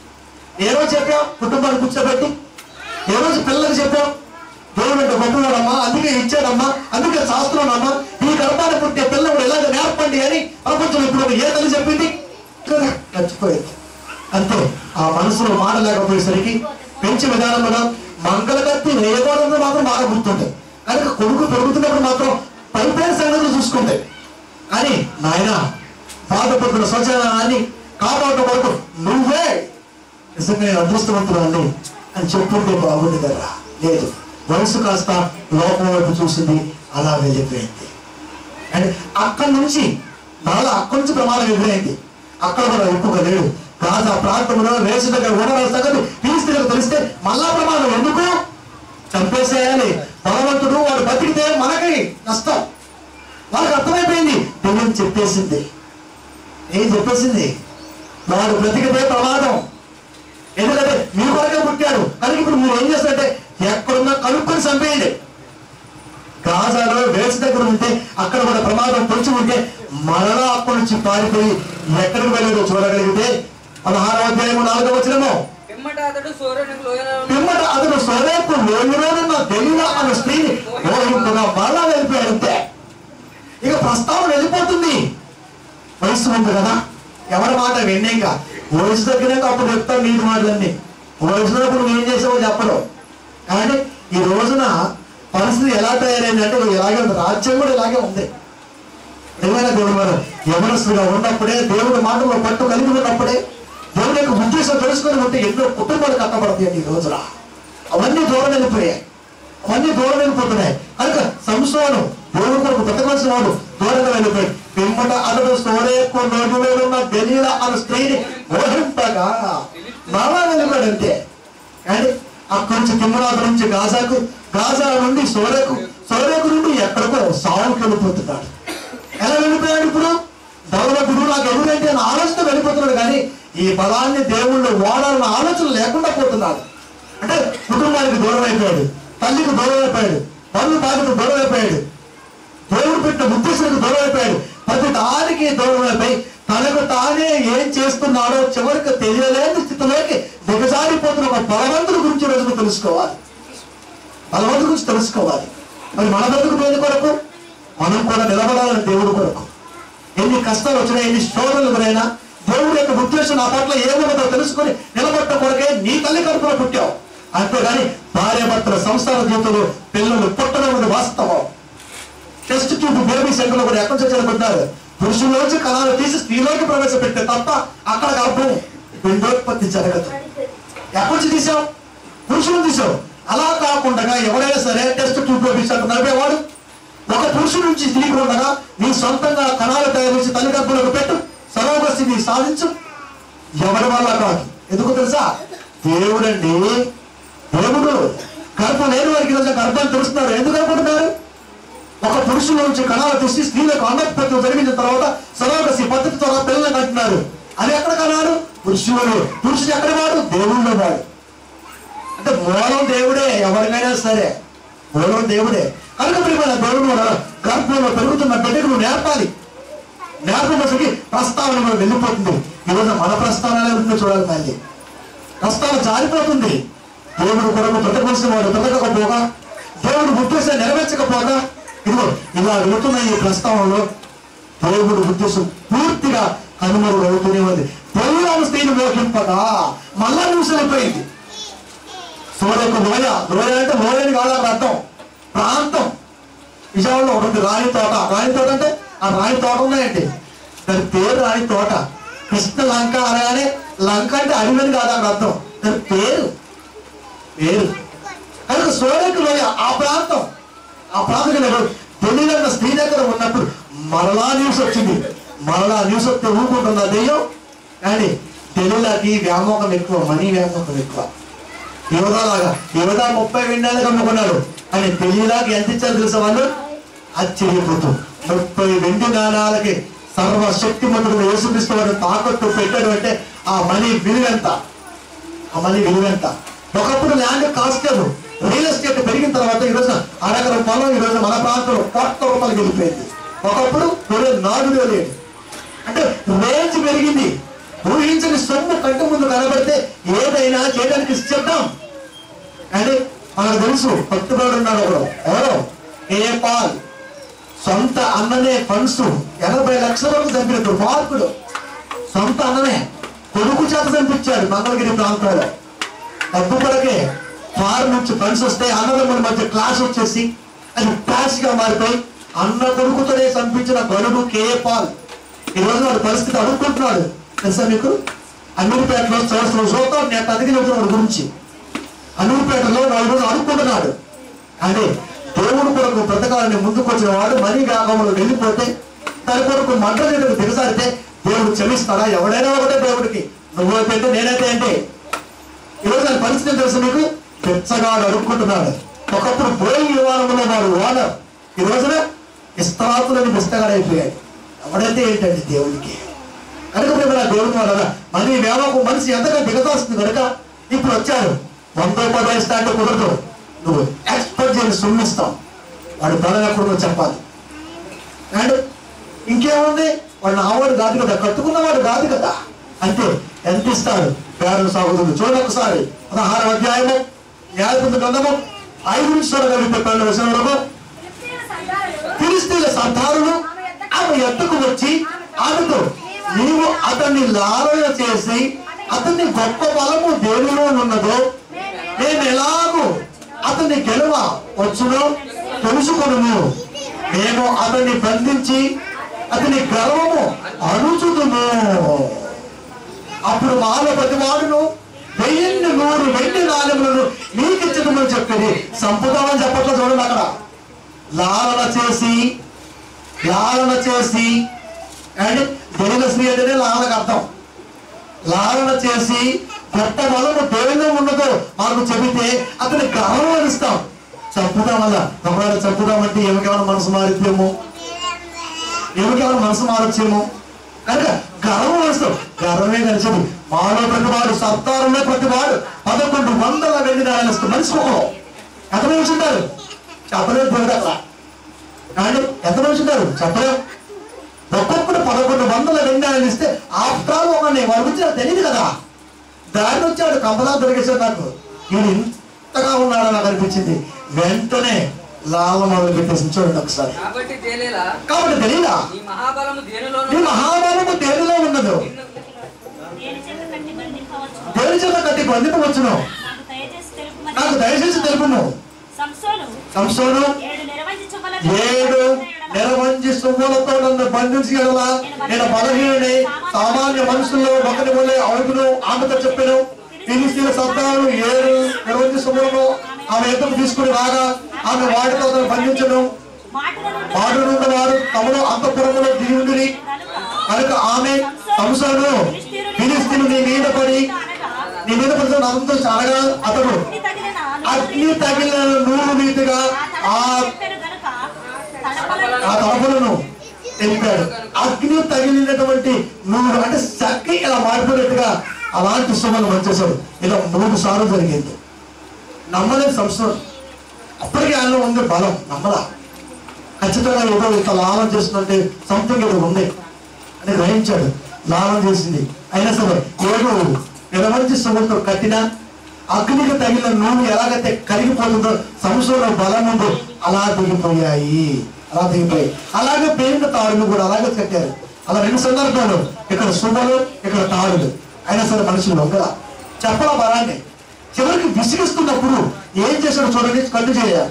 ఏ రోజు చెప్పాం కుటుంబాన్ని కూర్చోబెట్టి ఏ రోజు పిల్లలకు చెప్పాం దేవుడు అంటే గొప్పవాడమ్మా అందుకే ఇచ్చాడమ్మా అందుకే శాస్త్రం ఈ గర్భాన్ని పుట్టే పిల్లలు ఎలాగ నేర్పండి అని ప్రపంచం ఇప్పుడు ఏ తల్లి చెప్పింది కదా, చచ్చిపోయింది అంతే ఆ మనసులో మాట లేకపోయేసరికి పెంచి విధానంలో మంగళకత్తి వేయకూడదు మాత్రం బాగా గుర్తుంది కనుక కొడుకు పెరుగుతున్నప్పుడు మాత్రం పైపైన సంగతులు చూసుకుంది కానీ నాయన బాధపడుతున్న స్వజనాన్ని కాపాడటం కొరకు నువ్వే నిజంగా నేను అదృష్టవంతురాన్ని అని చెప్పుంటే బాగుంది కదా లేదు వయసు కాస్త లోపం వైపు చూసింది అలా వెళ్ళిపోయింది అండ్ అక్కడి నుంచి మరలా అక్కడి నుంచి ప్రమాదం ఎదురైంది అక్కడ కూడా ఎక్కువగా లేడు కాదు ఆ ప్రాంతంలో వేసు దగ్గర ఉండవలసిన సంగతి పీస్ దగ్గర తెలిస్తే మళ్ళా ప్రమాదం ఎందుకు చంపేసేయాలి బలవంతుడు వాడు బతికితే మనకి నష్టం వాళ్ళకి అర్థమైపోయింది దేవుని చెప్పేసింది ఏం చెప్పేసింది వాడు బ్రతికితే ప్రమాదం ఎందుకంటే మీ కొరకే పుట్టాడు కనుక ఇప్పుడు మీరు ఏం చేస్తారంటే ఎక్కడున్నా కనుక్కొని చంపేయండి గాజాలో వేసి దగ్గర ఉంటే అక్కడ కూడా ప్రమాదం పొడిచి ఉంటే మరలా అక్కడి నుంచి పారిపోయి ఎక్కడికి వెళ్ళేదో చూడగలిగితే పదహారవ అధ్యాయము నాలుగవ వచ్చినమో పిమ్మట అతడు సూర్యునికి లోయలో పిమ్మట అతను స్వరేపు లోయలోనున్న తెలియదా అన్న స్త్రీని మోహింపుగా మరలా వెళ్ళిపోయాడు అంతే ఇక ప్రస్తావన వెళ్ళిపోతుంది వయసు ఉంది కదా ఎవరి మాట విన్నాక వయసు దగ్గర అప్పుడు చెప్తాను నీటి మాటలన్నీ వయసున్నప్పుడు నువ్వు ఏం చేసావో చెప్పరు కానీ ఈ రోజున పరిస్థితి ఎలా తయారైందంటే ఇలాగే ఉంది రాజ్యం కూడా ఇలాగే ఉంది ఏమైనా దేవుడు వారు యవనస్తుగా ఉన్నప్పుడే దేవుడి మాటల్లో పట్టు కలిగి ఉన్నప్పుడే దేవుడి యొక్క ఉద్దేశం తెలుసుకొని ఉంటే ఎన్నో కుటుంబాలు కట్టబడతాయి ఈ రోజున అవన్నీ దూరం వెళ్ళిపోయాయి అవన్నీ దూరం వెళ్ళిపోతున్నాయి కనుక సంసోను దేవుడు కొరకు బ్రతకవలసిన వాడు దూరంగా వెళ్ళిపోయి పిమ్మట అతడు సోరేకు నోటి మీద ఉన్న గలీల అనే స్త్రీని మోహింపగా మరలా వెళ్ళిపోయాడు అంతే కానీ అక్కడి నుంచి తిమ్మరాజు నుంచి గాజాకు గాజా నుండి సోరేకు సోరేకు నుండి ఎక్కడికో సావుకి వెళ్ళిపోతున్నాడు ఎలా వెళ్ళిపోయాడు ఇప్పుడు దౌలతుడు నాకు ఎవరంటే అని ఆలోచన వెళ్ళిపోతున్నాడు కానీ ఈ బలాన్ని దేవుళ్ళు వాడాలన్న ఆలోచన లేకుండా పోతున్నాడు అంటే కుటుంబానికి దూరం అయిపోయాడు తల్లికి దూరం అయిపోయాడు పనులు తాగుతూ దూరం అయిపోయాడు దేవుడు పెట్టిన ఉద్దేశానికి దూరం అయిపోయాడు ప్రతి దానికి దూరం అయిపోయి తనకు తానే ఏం చేస్తున్నాడో చివరికి తెలియలేని స్థితిలోకి దిగజారిపోతున్న ఒక బలవంతుడి గురించి ఈ రోజున తెలుసుకోవాలి బలవంతుడి గురించి తెలుసుకోవాలి మరి మన బతుకు దేని కొరకు మనం కూడా నిలబడాలని దేవుడి కొరకు ఎన్ని కష్టాలు వచ్చినా ఎన్ని శోధనలు ఎదురైనా దేవుడి యొక్క ఉద్దేశం నా పట్ల ఏమున్నదో తెలుసుకొని నిలబడ్డ కొరకే నీ తల్లి కడుపులో పుట్టావు అంతేగాని భార్య భర్తల సంసార జీవితంలో పిల్లలు పుట్టడం అనేది వాస్తవం టెస్ట్ ట్యూబ్ బేబీ సెంటర్ కూడా ఎక్కడి నుంచి చదువుకుంటారు పురుషుల్లోంచి కళాలు తీసి స్త్రీలోకి ప్రవేశపెట్టే తప్ప అక్కడ గర్భం పిండోత్పత్తి జరగదు ఎక్కడి నుంచి తీసావు పురుషులు తీసావు అలా కాకుండా ఎవరైనా సరే టెస్ట్ ట్యూబ్ బేబీ సెంటర్ నడిపేవాడు ఒక పురుషుడు నుంచి స్త్రీకి ఉండగా నీ సొంతంగా కణాలు తయారు చేసి తల్లి గర్భంలోకి పెట్టు సర్వస్థితి సాధించు ఎవరి వల్ల కాదు ఎందుకు తెలుసా దేవుడండి దేవుడు గర్భం లేని వారికి ఈరోజు గర్భాలు తెలుస్తున్నారు ఎందుకు అనుకుంటున్నారు ఒక పురుషుల నుంచి కణాలు తీసి స్త్రీలకు అన్నపత్యం జరిగిన తర్వాత సరోగసి పద్ధతి ద్వారా పిల్లలు కంటున్నారు అది ఎక్కడ కన్నారు పురుషుడు పురుషుడు ఎక్కడ వాడు దేవుళ్ళో వాడు అంటే మూలం దేవుడే ఎవరికైనా సరే మూలం దేవుడే కనుక ప్రియమైన దేవుడు కూడా గర్భంలో పెరుగుతున్న బిడ్డకు నువ్వు నేర్పాలి నేర్పమసకి ప్రస్తావన కూడా వెళ్ళిపోతుంది ఈరోజు మన ప్రస్తావన ఎలా ఉంటుందో చూడాలి మళ్ళీ ప్రస్తావన జారిపోతుంది దేవుడు కొరకు బ్రతకవలసిన వాడు బ్రతకకపోగా దేవుడు ఉద్దేశం నెరవేర్చకపోగా ఇదిగో ఇలా వెళుతున్న ఈ ప్రస్తావనలో దేవుడు ఉద్దేశం పూర్తిగా కనుమరుగు అవుతూనే ఉంది పెళ్ళాము స్త్రీని మోహింపగా మళ్ళా న్యూస్ అయిపోయింది సూర్యకు లోయ లోయ అంటే లోయని కాదు అక్కడ అర్థం ప్రాంతం విజయవాడలో ఒకటి రాణి తోట రాణి తోట అంటే ఆ రాణి తోట ఉన్నాయండి దాని పేరు రాణి తోట కృష్ణ లంక అనగానే లంక అంటే అడవిని కాదు అక్కడ అర్థం దాని పేరు పేరు కనుక సోదరికి లోయ ఆ ప్రాంతం ఆ ప్రాంతం తెలియదన్న స్త్రీ దగ్గర ఉన్నప్పుడు మరలా న్యూస్ వచ్చింది మరలా న్యూస్ వస్తే ఊరుకుంటుందా దెయ్యం కానీ తెలుగులకి వ్యామోహం ఎక్కువ మనీ వ్యామోహం ఎక్కువ యువతలాగా యువత ముప్పై వెండాలకు అమ్ముకున్నాడు అని తెలియలాగా ఎంత ఇచ్చారు తెలుసా వాళ్ళు ఆశ్చర్యపోతూ ముప్పై వెండి నాణాలకి సర్వశక్తిమంతుడు యేసుక్రీస్తు వారు తాకట్టు పెట్టాడు అంటే ఆ మనీ విలువెంత ఆ మనీ విలువెంత ఒకప్పుడు ల్యాండ్ కాస్ట్ రియల్ ఎస్టేట్ పెరిగిన తర్వాత ఈ రోజున అరగర పొలం ఈ రోజు మన ప్రాంతంలో కోట్ల రూపాయలు వెళ్ళిపోయింది ఒకప్పుడు కొనే నాడు లేదు అంటే రేంజ్ పెరిగింది ఊహించని సొమ్ము కంటి ముందు కనబడితే ఏదైనా చేయడానికి సిద్ధం కానీ మనకు తెలుసు భక్తుడు ఉన్నాడు ఒకడు ఎవరు ఏ పాల్ సొంత అన్ననే ఫండ్స్ ఎనభై లక్షల వరకు చంపిన దుర్మార్గుడు సొంత అన్ననే కొడుకు చేత చంపించాడు మంగళగిరి ప్రాంతంలో డబ్బు కొరకే ఫారెన్ నుంచి ఫండ్స్ వస్తే అన్నదమ్ముల మధ్య క్లాస్ వచ్చేసి అది క్లాష్ గా మారిపోయి అన్న కొడుకుతోనే చంపించిన గనుడు కేఏ పాల్ ఈ రోజు వాడి పరిస్థితి అడుక్కుంటున్నాడు తెలుసా మీకు అమీర్పేటలో సంవత్సరం చూద్దాం నేను అదిగిన వాడి గురించి అమీర్పేటలో నాలుగు రోజులు అడుక్కుంటున్నాడు కానీ దేవుడు కొరకు బ్రతకాలని ముందుకు వచ్చిన వాడు మరీ వ్యాగంలో వెళ్ళిపోతే దాని కొరకు మంట నీటికి దిగసారితే దేవుడు క్షమిస్తాడా ఎవడైనా ఒకటే దేవుడికి నువ్వు అయిపోతే నేనైతే ఏంటి ఈరోజు ఆయన పరిస్థితి తెలుసు మీకు పెచ్చగాడు అడుక్కుంటున్నాడు ఒకప్పుడు పోయి విమానంలో వాడు ఓనర్ ఈ రోజున ఇస్తాతులని బిస్తగాడైపోయాడు ఎవడైతే ఏంటండి దేవుడికి కనుక మేము నా దేవుడి వల్ల మరి వేలకు మనిషి ఎంతగా దిగదాస్తుంది కనుక ఇప్పుడు వచ్చారు వంద రూపాయలు ఇస్తా అంటే కుదరదు నువ్వు ఎక్స్పెక్ట్ చేయని సుమ్మిస్తాం వాడు బలం ఎక్కడో చెప్పాలి అండ్ ఇంకేముంది వాడు ఆవాడు కాదు కదా కట్టుకున్నవాడు కాదు కదా అంతే ఎంత ఇస్తాడు పేరు సాగుతుంది చూడండి ఒకసారి పదహారు అధ్యాయము న్యాయపంత గ్రంథము ఐదు నుంచి చూడగలిగితే పన్నెండు వచ్చిన వరకు ఫిలిస్తీన్ల సంతానులు ఆమె ఎత్తుకు వచ్చి ఆమెతో నీవు అతన్ని లాలన చేసి అతన్ని గొప్ప బలము దేనిలో ఉన్నదో నేను ఎలాగూ అతన్ని గెలవ వచ్చునో తెలుసుకొను మేము అతన్ని బంధించి అతని గర్వము అణుచుదును అప్పుడు మాలో ప్రతి వాడును వెయ్యిన్ని నూరు వెండి నాణ్యములను మీకు ఇచ్చటమని చెప్పింది సంపుదామని చెప్పట్లో చూడండి అక్కడ లాలన చేసి లాలన చేసి అండ్ దేవుని స్త్రీ అంటేనే లాలనకు అర్థం లాలన చేసి గొప్ప బలము దేవుని ఉన్నదో మనకు చెబితే అతని గర్వం అనిస్తాం చంపుదాం వల్ల ఒకవేళ చంపుదామంటే ఏమికేమైనా మనసు మారిద్దేమో ఏమికేమైనా మనసు మారొచ్చేమో కనుక గర్వం వస్తాం గర్వమే కలిసింది మాలో ప్రతివాడు సత్తారులో ప్రతివాడు పదకొండు వందల వెండి నాయలు వస్తుంది మనిషి ముఖం ఎంత మనిషి ఉంటారు చెప్పలేదు దేవుడు అట్లా కానీ ఎంత మనిషి ఉంటారు చెప్పలేం ఒక్కొక్కడు పదకొండు వందల వెండి నాయలు ఇస్తే ఆఫ్టర్ ఆల్ ఒక వారి గురించి నాకు తెలియదు కదా దారిని వచ్చాడు కంపలా దొరికేశాడు నాకు ఈయన ఇంతగా ఉన్నాడని నాకు అనిపించింది వెంటనే లాల మొదలు పెట్టేసి చూడండి ఒకసారి కాబట్టి తేలేలా కాబట్టి తెలియదా నీ మహాబలము దేనిలో నీ మహాబలము దేనిలో ఉన్నదో దేని చేత కట్టి బంధింపవచ్చు దేని చేత కట్టి బంధింపవచ్చును నాకు దయచేసి తెలుపుమని నాకు దయచేసి తెలుపును సంసోను సంసోను ఏడు నిర్వంజి చుమ్మల ఏడు నిరవంజి సుమ్ములతో నన్ను బంధించి ఎడలా నేను బలహీనని సామాన్య మనుషుల్లో ఒకరి వల్లే అవుతును ఆమెతో చెప్పాను ఫిలిస్తీన్ల శబ్దాలు ఏడు నిరవంజి సుమ్ములను ఆమె ఎద్దకు తీసుకుని రాగా ఆమె వాటితో అతను బంధించను మాటల నుండి వాడు నుండి వారు తమలో అంతఃపురములో దిగి ఉండిరి కనుక కనుక ఆమె సంసోను ఫిలిస్తీన్ నీ మీద పడి అనగా నీ మీద పడిన అంతా అనగా అతడు అగ్ని తగిలిన అగ్ని తగిలిన నూరు రీతిగా ఆ చెప్పారు గనుక తడపల ఆ తలపులను తెలిపాడు అగ్ని తగిలినటువంటి నూనె అంటే చక్కి ఇలా మారిపోయినట్టుగా అలాంటి సుమలు వచ్చేసాడు ఇలా మూడు సార్లు జరిగింది నమ్మలేదు సంవత్సరం అప్పటికే ఆయనలో ఉంది బలం నమ్మలా ఖచ్చితంగా ఏదో ఇంత లాభం చేస్తుందంటే సంథింగ్ ఏదో ఉంది అని గ్రహించాడు లాభం చేసింది అయినా సరే ఏదో నిలవంచి సుమలతో కట్టిన అగ్నికి తగిలిన నూనె ఎలాగైతే కరిగిపోతుందో సంవత్సరంలో బలం ఉందో అలా దిగిపోయాయి అలా దిగిపోయాయి అలాగే పేరిన తాడులు కూడా అలాగే కట్టారు అలా రెండు సందర్భాలు ఇక్కడ శుభలు ఇక్కడ తాడులు అయినా సరే మనుషులు లొంగల చెప్పల బలాన్ని చివరికి విసిగిస్తున్నప్పుడు ఏం చేశాడు చూడండి కళ్ళు చేయాలి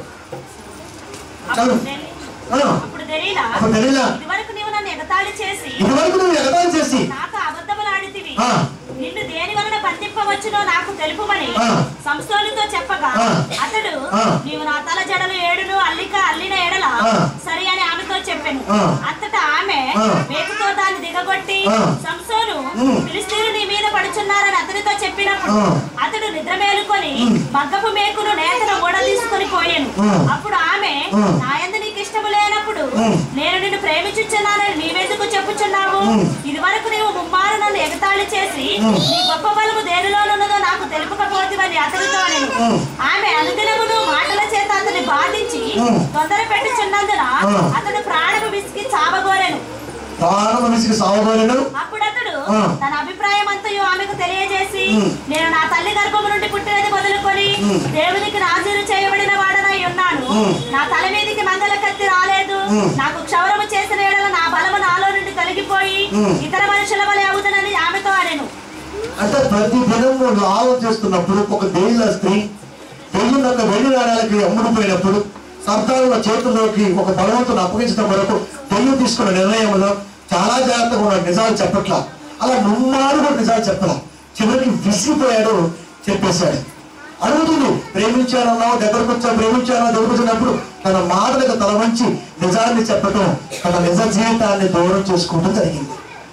చాలు అప్పుడు తెలి- ఆ, అప్పుడు తెలియలా అప్పుడు తెలియలా ఇదివరకు నీవు నన్ను ఎగతాళి చేసి ఇదివరకు నువ్వు ఎగతాళి చేసి నాకు అబద్ధములాడితివి ఆ. నిన్ను దేని వలన బంధింపవచ్చునో నాకు తెలుపుమని ఆ. సంస్థలతో చెప్పగా ఆ. అతడు ఆ. నీవు నా తల జడలు ఏడును అల్లిక అల్లిన ఎడల ఆ. సరి అని ఆమెతో చెప్పాను ఆ. అంతటా ఆమె ఆ. వేపుతో దాన్ని దిగగొట్టి ఆ. సంసోను ఉమ్. ఫిలిస్తీన్లు నీ మీద పడుచున్నారని అతనితో చెప్పినప్పుడు ఆ. అతడు నిద్ర మేలుకొని ఉమ్. మగ్గపు మేకును నేతను ఓడ తీసుకొని పోయాను ఆ. అప్పుడు ఆమె ఆ. నా యందు నీకు ఇష్టము లేనప్పుడు ఉమ్. నేను నిన్ను ప్రేమించుచున్నానని నీవెందుకు చెప్పుచున్నావు ఉమ్. ఇది వరకు నీవు ముమ్మారు నన్ను ఎగతాళి చేసి ఉమ్. నీ గొప్ప బలము దేనిలోనున్నదో నాకు తెలుపకపోతివని అతనితో నేను ఉమ్. ఆమె అనుదినమును మాటల చేత అతన్ని బాధించి ఉమ్. తొందర పెట్టుచున్నందున ఆ. అతడు ప్రాణము విసిగి చావగోరెను ప్రాణ మనిషికి సావబోలేను అప్పుడు అతడు ఆ. తన అభిప్రాయం అంతయు ఆమెకు తెలియజేసి ఉమ్. నేను నా తల్లి గర్భము నుండి పుట్టినది మొదలుకొని ఉమ్. దేవునికి నాజీరు చేయబడిన వాడనై ఉన్నాను ఉమ్. నా తల మీదికి మంగళ కత్తి రాలేదు ఉమ్. నాకు క్షౌరము చేసిన ఎడల నా బలము నాలో నుండి తొలగిపోయి ఉమ్. ఇతర మనుషుల వలె అవుతునని ఆమెతో అనెను అంటే ప్రతి దినం లాభం చేస్తున్నప్పుడు ఒక దెయ్యుల స్త్రీ దెయ్యం యొక్క వెండి నాణాలకి అమ్ముడుపోయినప్పుడు సర్దారుల చేతుల్లోకి ఒక బలవంతుని అప్పగించడం వరకు దెయ్యం తీసుకున్న నిర్ణయంలో చాలా జాగ్రత్తగా ఉన్న నిజాలు చెప్పట్లా అలా నుమ్మారు కూడా నిజాలు చెప్పలా చివరికి విసిగిపోయాడు చెప్పేశాడు అడుగుతుంది ప్రేమించానన్నావు దగ్గరకు వచ్చా ప్రేమించానో దగ్గరకు వచ్చినప్పుడు తన మాటలకు తల వంచి నిజాన్ని చెప్పటం తన నిజ జీవితాన్ని దూరం చేసుకుంటూ జరిగింది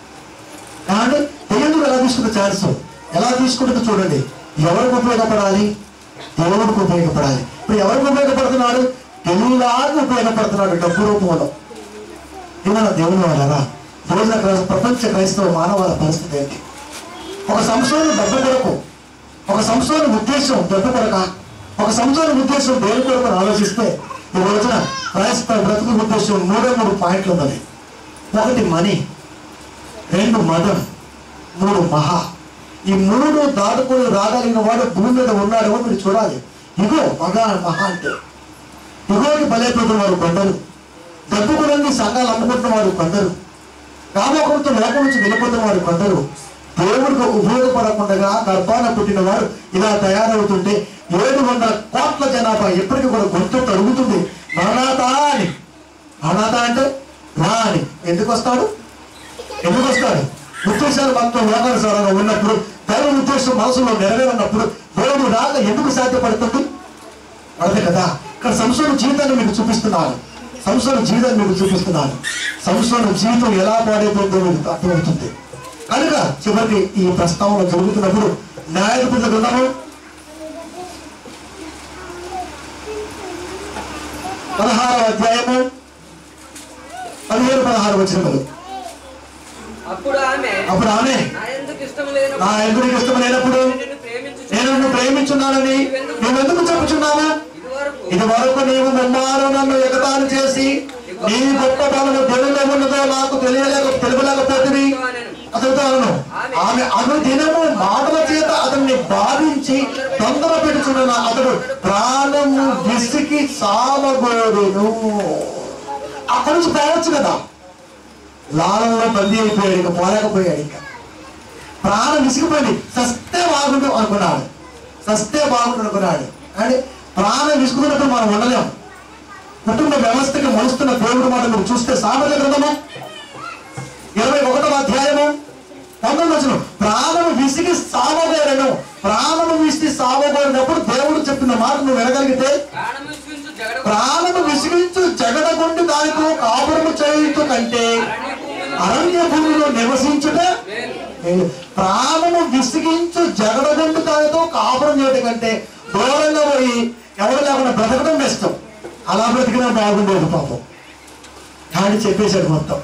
కానీ దేవుడు ఎలా తీసుకున్న ఛాన్స్ ఎలా తీసుకుంటుందో చూడండి ఎవరికి ఉపయోగపడాలి దేవుడికి ఉపయోగపడాలి ఇప్పుడు ఎవరికి ఉపయోగపడుతున్నాడు తెలుగులాగా ఉపయోగపడుతున్నాడు డబ్బు రూపంలో ఇవాళ దేవుని వాళ్ళరా రోజున క్రైస్త- ప్రపంచ క్రైస్తవ మానవాల పరిస్థితి ఏంటి ఒక సంస్థలో డబ్బు కొరకు ఒక సంస్థలో ఉద్దేశం డబ్బు కొరక ఒక సంస్థలో ఉద్దేశం దేని కొరకు అని ఆలోచిస్తే ఈ రోజున క్రైస్తవ బ్రతుకు ఉద్దేశం మూడే మూడు పాయింట్లు ఉన్నది ఒకటి మనీ రెండు మదం మూడు మహా ఈ మూడు దాటుకొని రాగలిగిన వాడు భూమి మీద ఉన్నాడేమో మీరు చూడాలి ఇగో మగ మహా అంటే ఇగోకి బలైపోతున్న వారు కొందరు డబ్బు కొనండి సంఘాలు అమ్ముకుంటున్న వారు కొందరు రామోకంతో లోకం నుంచి వెళ్ళిపోతున్న వారు కొందరు దేవుడికి ఉపయోగపడకుండా గర్భాన పుట్టిన వారు ఇలా తయారవుతుంటే ఏడు వందల కోట్ల జనాభా ఎప్పటికీ కూడా గొంతు తరుగుతుంది మరణాత అని మరణాత అంటే రా అని ఎందుకు వస్తాడు ఎందుకు వస్తాడు ఉద్దేశాలు మాత్రం లోకానుసారంగా ఉన్నప్పుడు దైవ ఉద్దేశం మనసులో నెరవేరన్నప్పుడు దేవుడు రాక ఎందుకు సాధ్యపడుతుంది అదే కదా ఇక్కడ సంవత్సరం జీవితాన్ని మీకు చూపిస్తున్నాను సంవత్సరం జీవితాన్ని మీకు చూపిస్తున్నాను సంవత్సరం జీవితం ఎలా పాడైపోతుందో మీకు అర్థమవుతుంది కనుక చివరికి ఈ ప్రస్తావన జరుగుతున్నప్పుడు న్యాయపతుల గ్రంథము పదహారవ అధ్యాయము పదిహేను పదహారు వచ్చినప్పుడు అప్పుడు ఆమె అప్పుడు ఆమె నా ఎందుకు ఇష్టం నా లేనప్పుడు ఎందుకు ఇష్టం లేనప్పుడు నిన్ను ప్రేమించు నేను నిన్ను ప్రేమించున్నానని నువ్వెందుకు చెప్పుచున్నావా ఇదివరకు ఇది వరకు నీవు ముమ్మారు నన్ను ఎగతాళి చేసి నీ గొప్ప బలము దేవులో ఉన్నదో నాకు తెలియలేక తెలుపలేకపోతుంది అతను ఆమె అను దినము మాటల చేత అతన్ని బాధించి తొందర పెట్టుచున్న అతడు ప్రాణము విసికి సామగోడును అక్కడి నుంచి పోవచ్చు కదా లాలంలో బందీ అయిపోయాడు ఇక పోలేకపోయాడు ఇక ప్రాణం విసిగిపోయింది సస్తే బాగుండు అనుకున్నాడు సస్తే బాగుండు అనుకున్నాడు అంటే ప్రాణం విసుకున్నప్పుడు మనం ఉండలేం కుటుంబ వ్యవస్థకి మలుస్తున్న దేవుడు మాట మీరు చూస్తే సామెత గ్రంథము ఇరవై ఒకటవ అధ్యాయము పంతొమ్మిది వచ్చిన ప్రాణము విసిగి సావగోరను ప్రాణము విసిగి సావగోరినప్పుడు దేవుడు చెప్పిన మాట నువ్వు వినగలిగితే ప్రాణం విశ్వించు జగడ ప్రాణము విసిగించు జగడగొండి దానితో కాపురము చేయుట కంటే అరణ్య భూమిలో నివసించుట మేలు మేలు. ప్రాణము విసిగించు జగడగొండి దానితో కాపురం చేయడం కంటే దూరంగా పోయి ఎవరు లేకుండా బ్రతకడం బెస్ట్ అలా బ్రతికినా బాగుండేది పాపం కానీ చెప్పేశాడు మొత్తం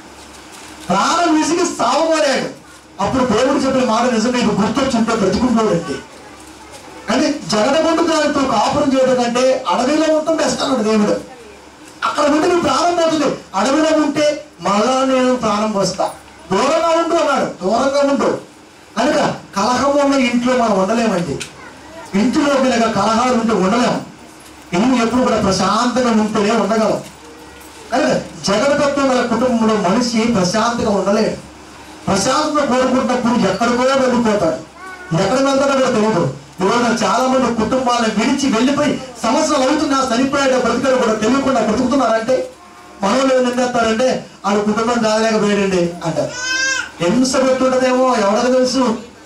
ప్రాణం విసిగి సావబోయాడు అప్పుడు దేవుడు చెప్పిన మాట నిజం నీకు గుర్తొచ్చుంటే బ్రతుకుంటాడండి అంటే జగడగొండు దానితో కాపురం చేయడం కంటే అడవిలో ఉండటం బెస్ట్ అన్నాడు దేవుడు అక్కడ ఉంటే నువ్వు ప్రాణం పోతుంది అడవిలో ఉంటే మళ్ళా నేను ప్రాణం పోస్తా దూరంగా ఉండు అన్నాడు దూరంగా ఉండు కనుక కలహం ఉన్న ఇంట్లో మనం ఉండలేమండి ఇంటిలో కనుక కలహాలు ఉంటే ఉండలేము ఇల్లు ఎప్పుడు కూడా ప్రశాంతంగా ఉంటేనే ఉండగలం కనుక జగడతత్వం గల కుటుంబంలో మనిషి ప్రశాంతంగా ఉండలేడు ప్రశాంతత కోరుకుంటున్నప్పుడు ఎక్కడికో వెళ్ళిపోతాడు ఎక్కడ వెళ్తాడో కూడా తెలియదు ఇవాళ చాలా మంది కుటుంబాలను విడిచి వెళ్ళిపోయి సంవత్సరాలు అవుతున్నా చనిపోయాడు బ్రతికాడు కూడా తెలియకుండా బ్రతుకుతున్నారంటే మనలో ఏం నిందేస్తారంటే ఆడు కుటుంబం కాదలేకపోయాడండి అంటారు హింస పెట్టుంటదేమో ఎవరికి తెలుసు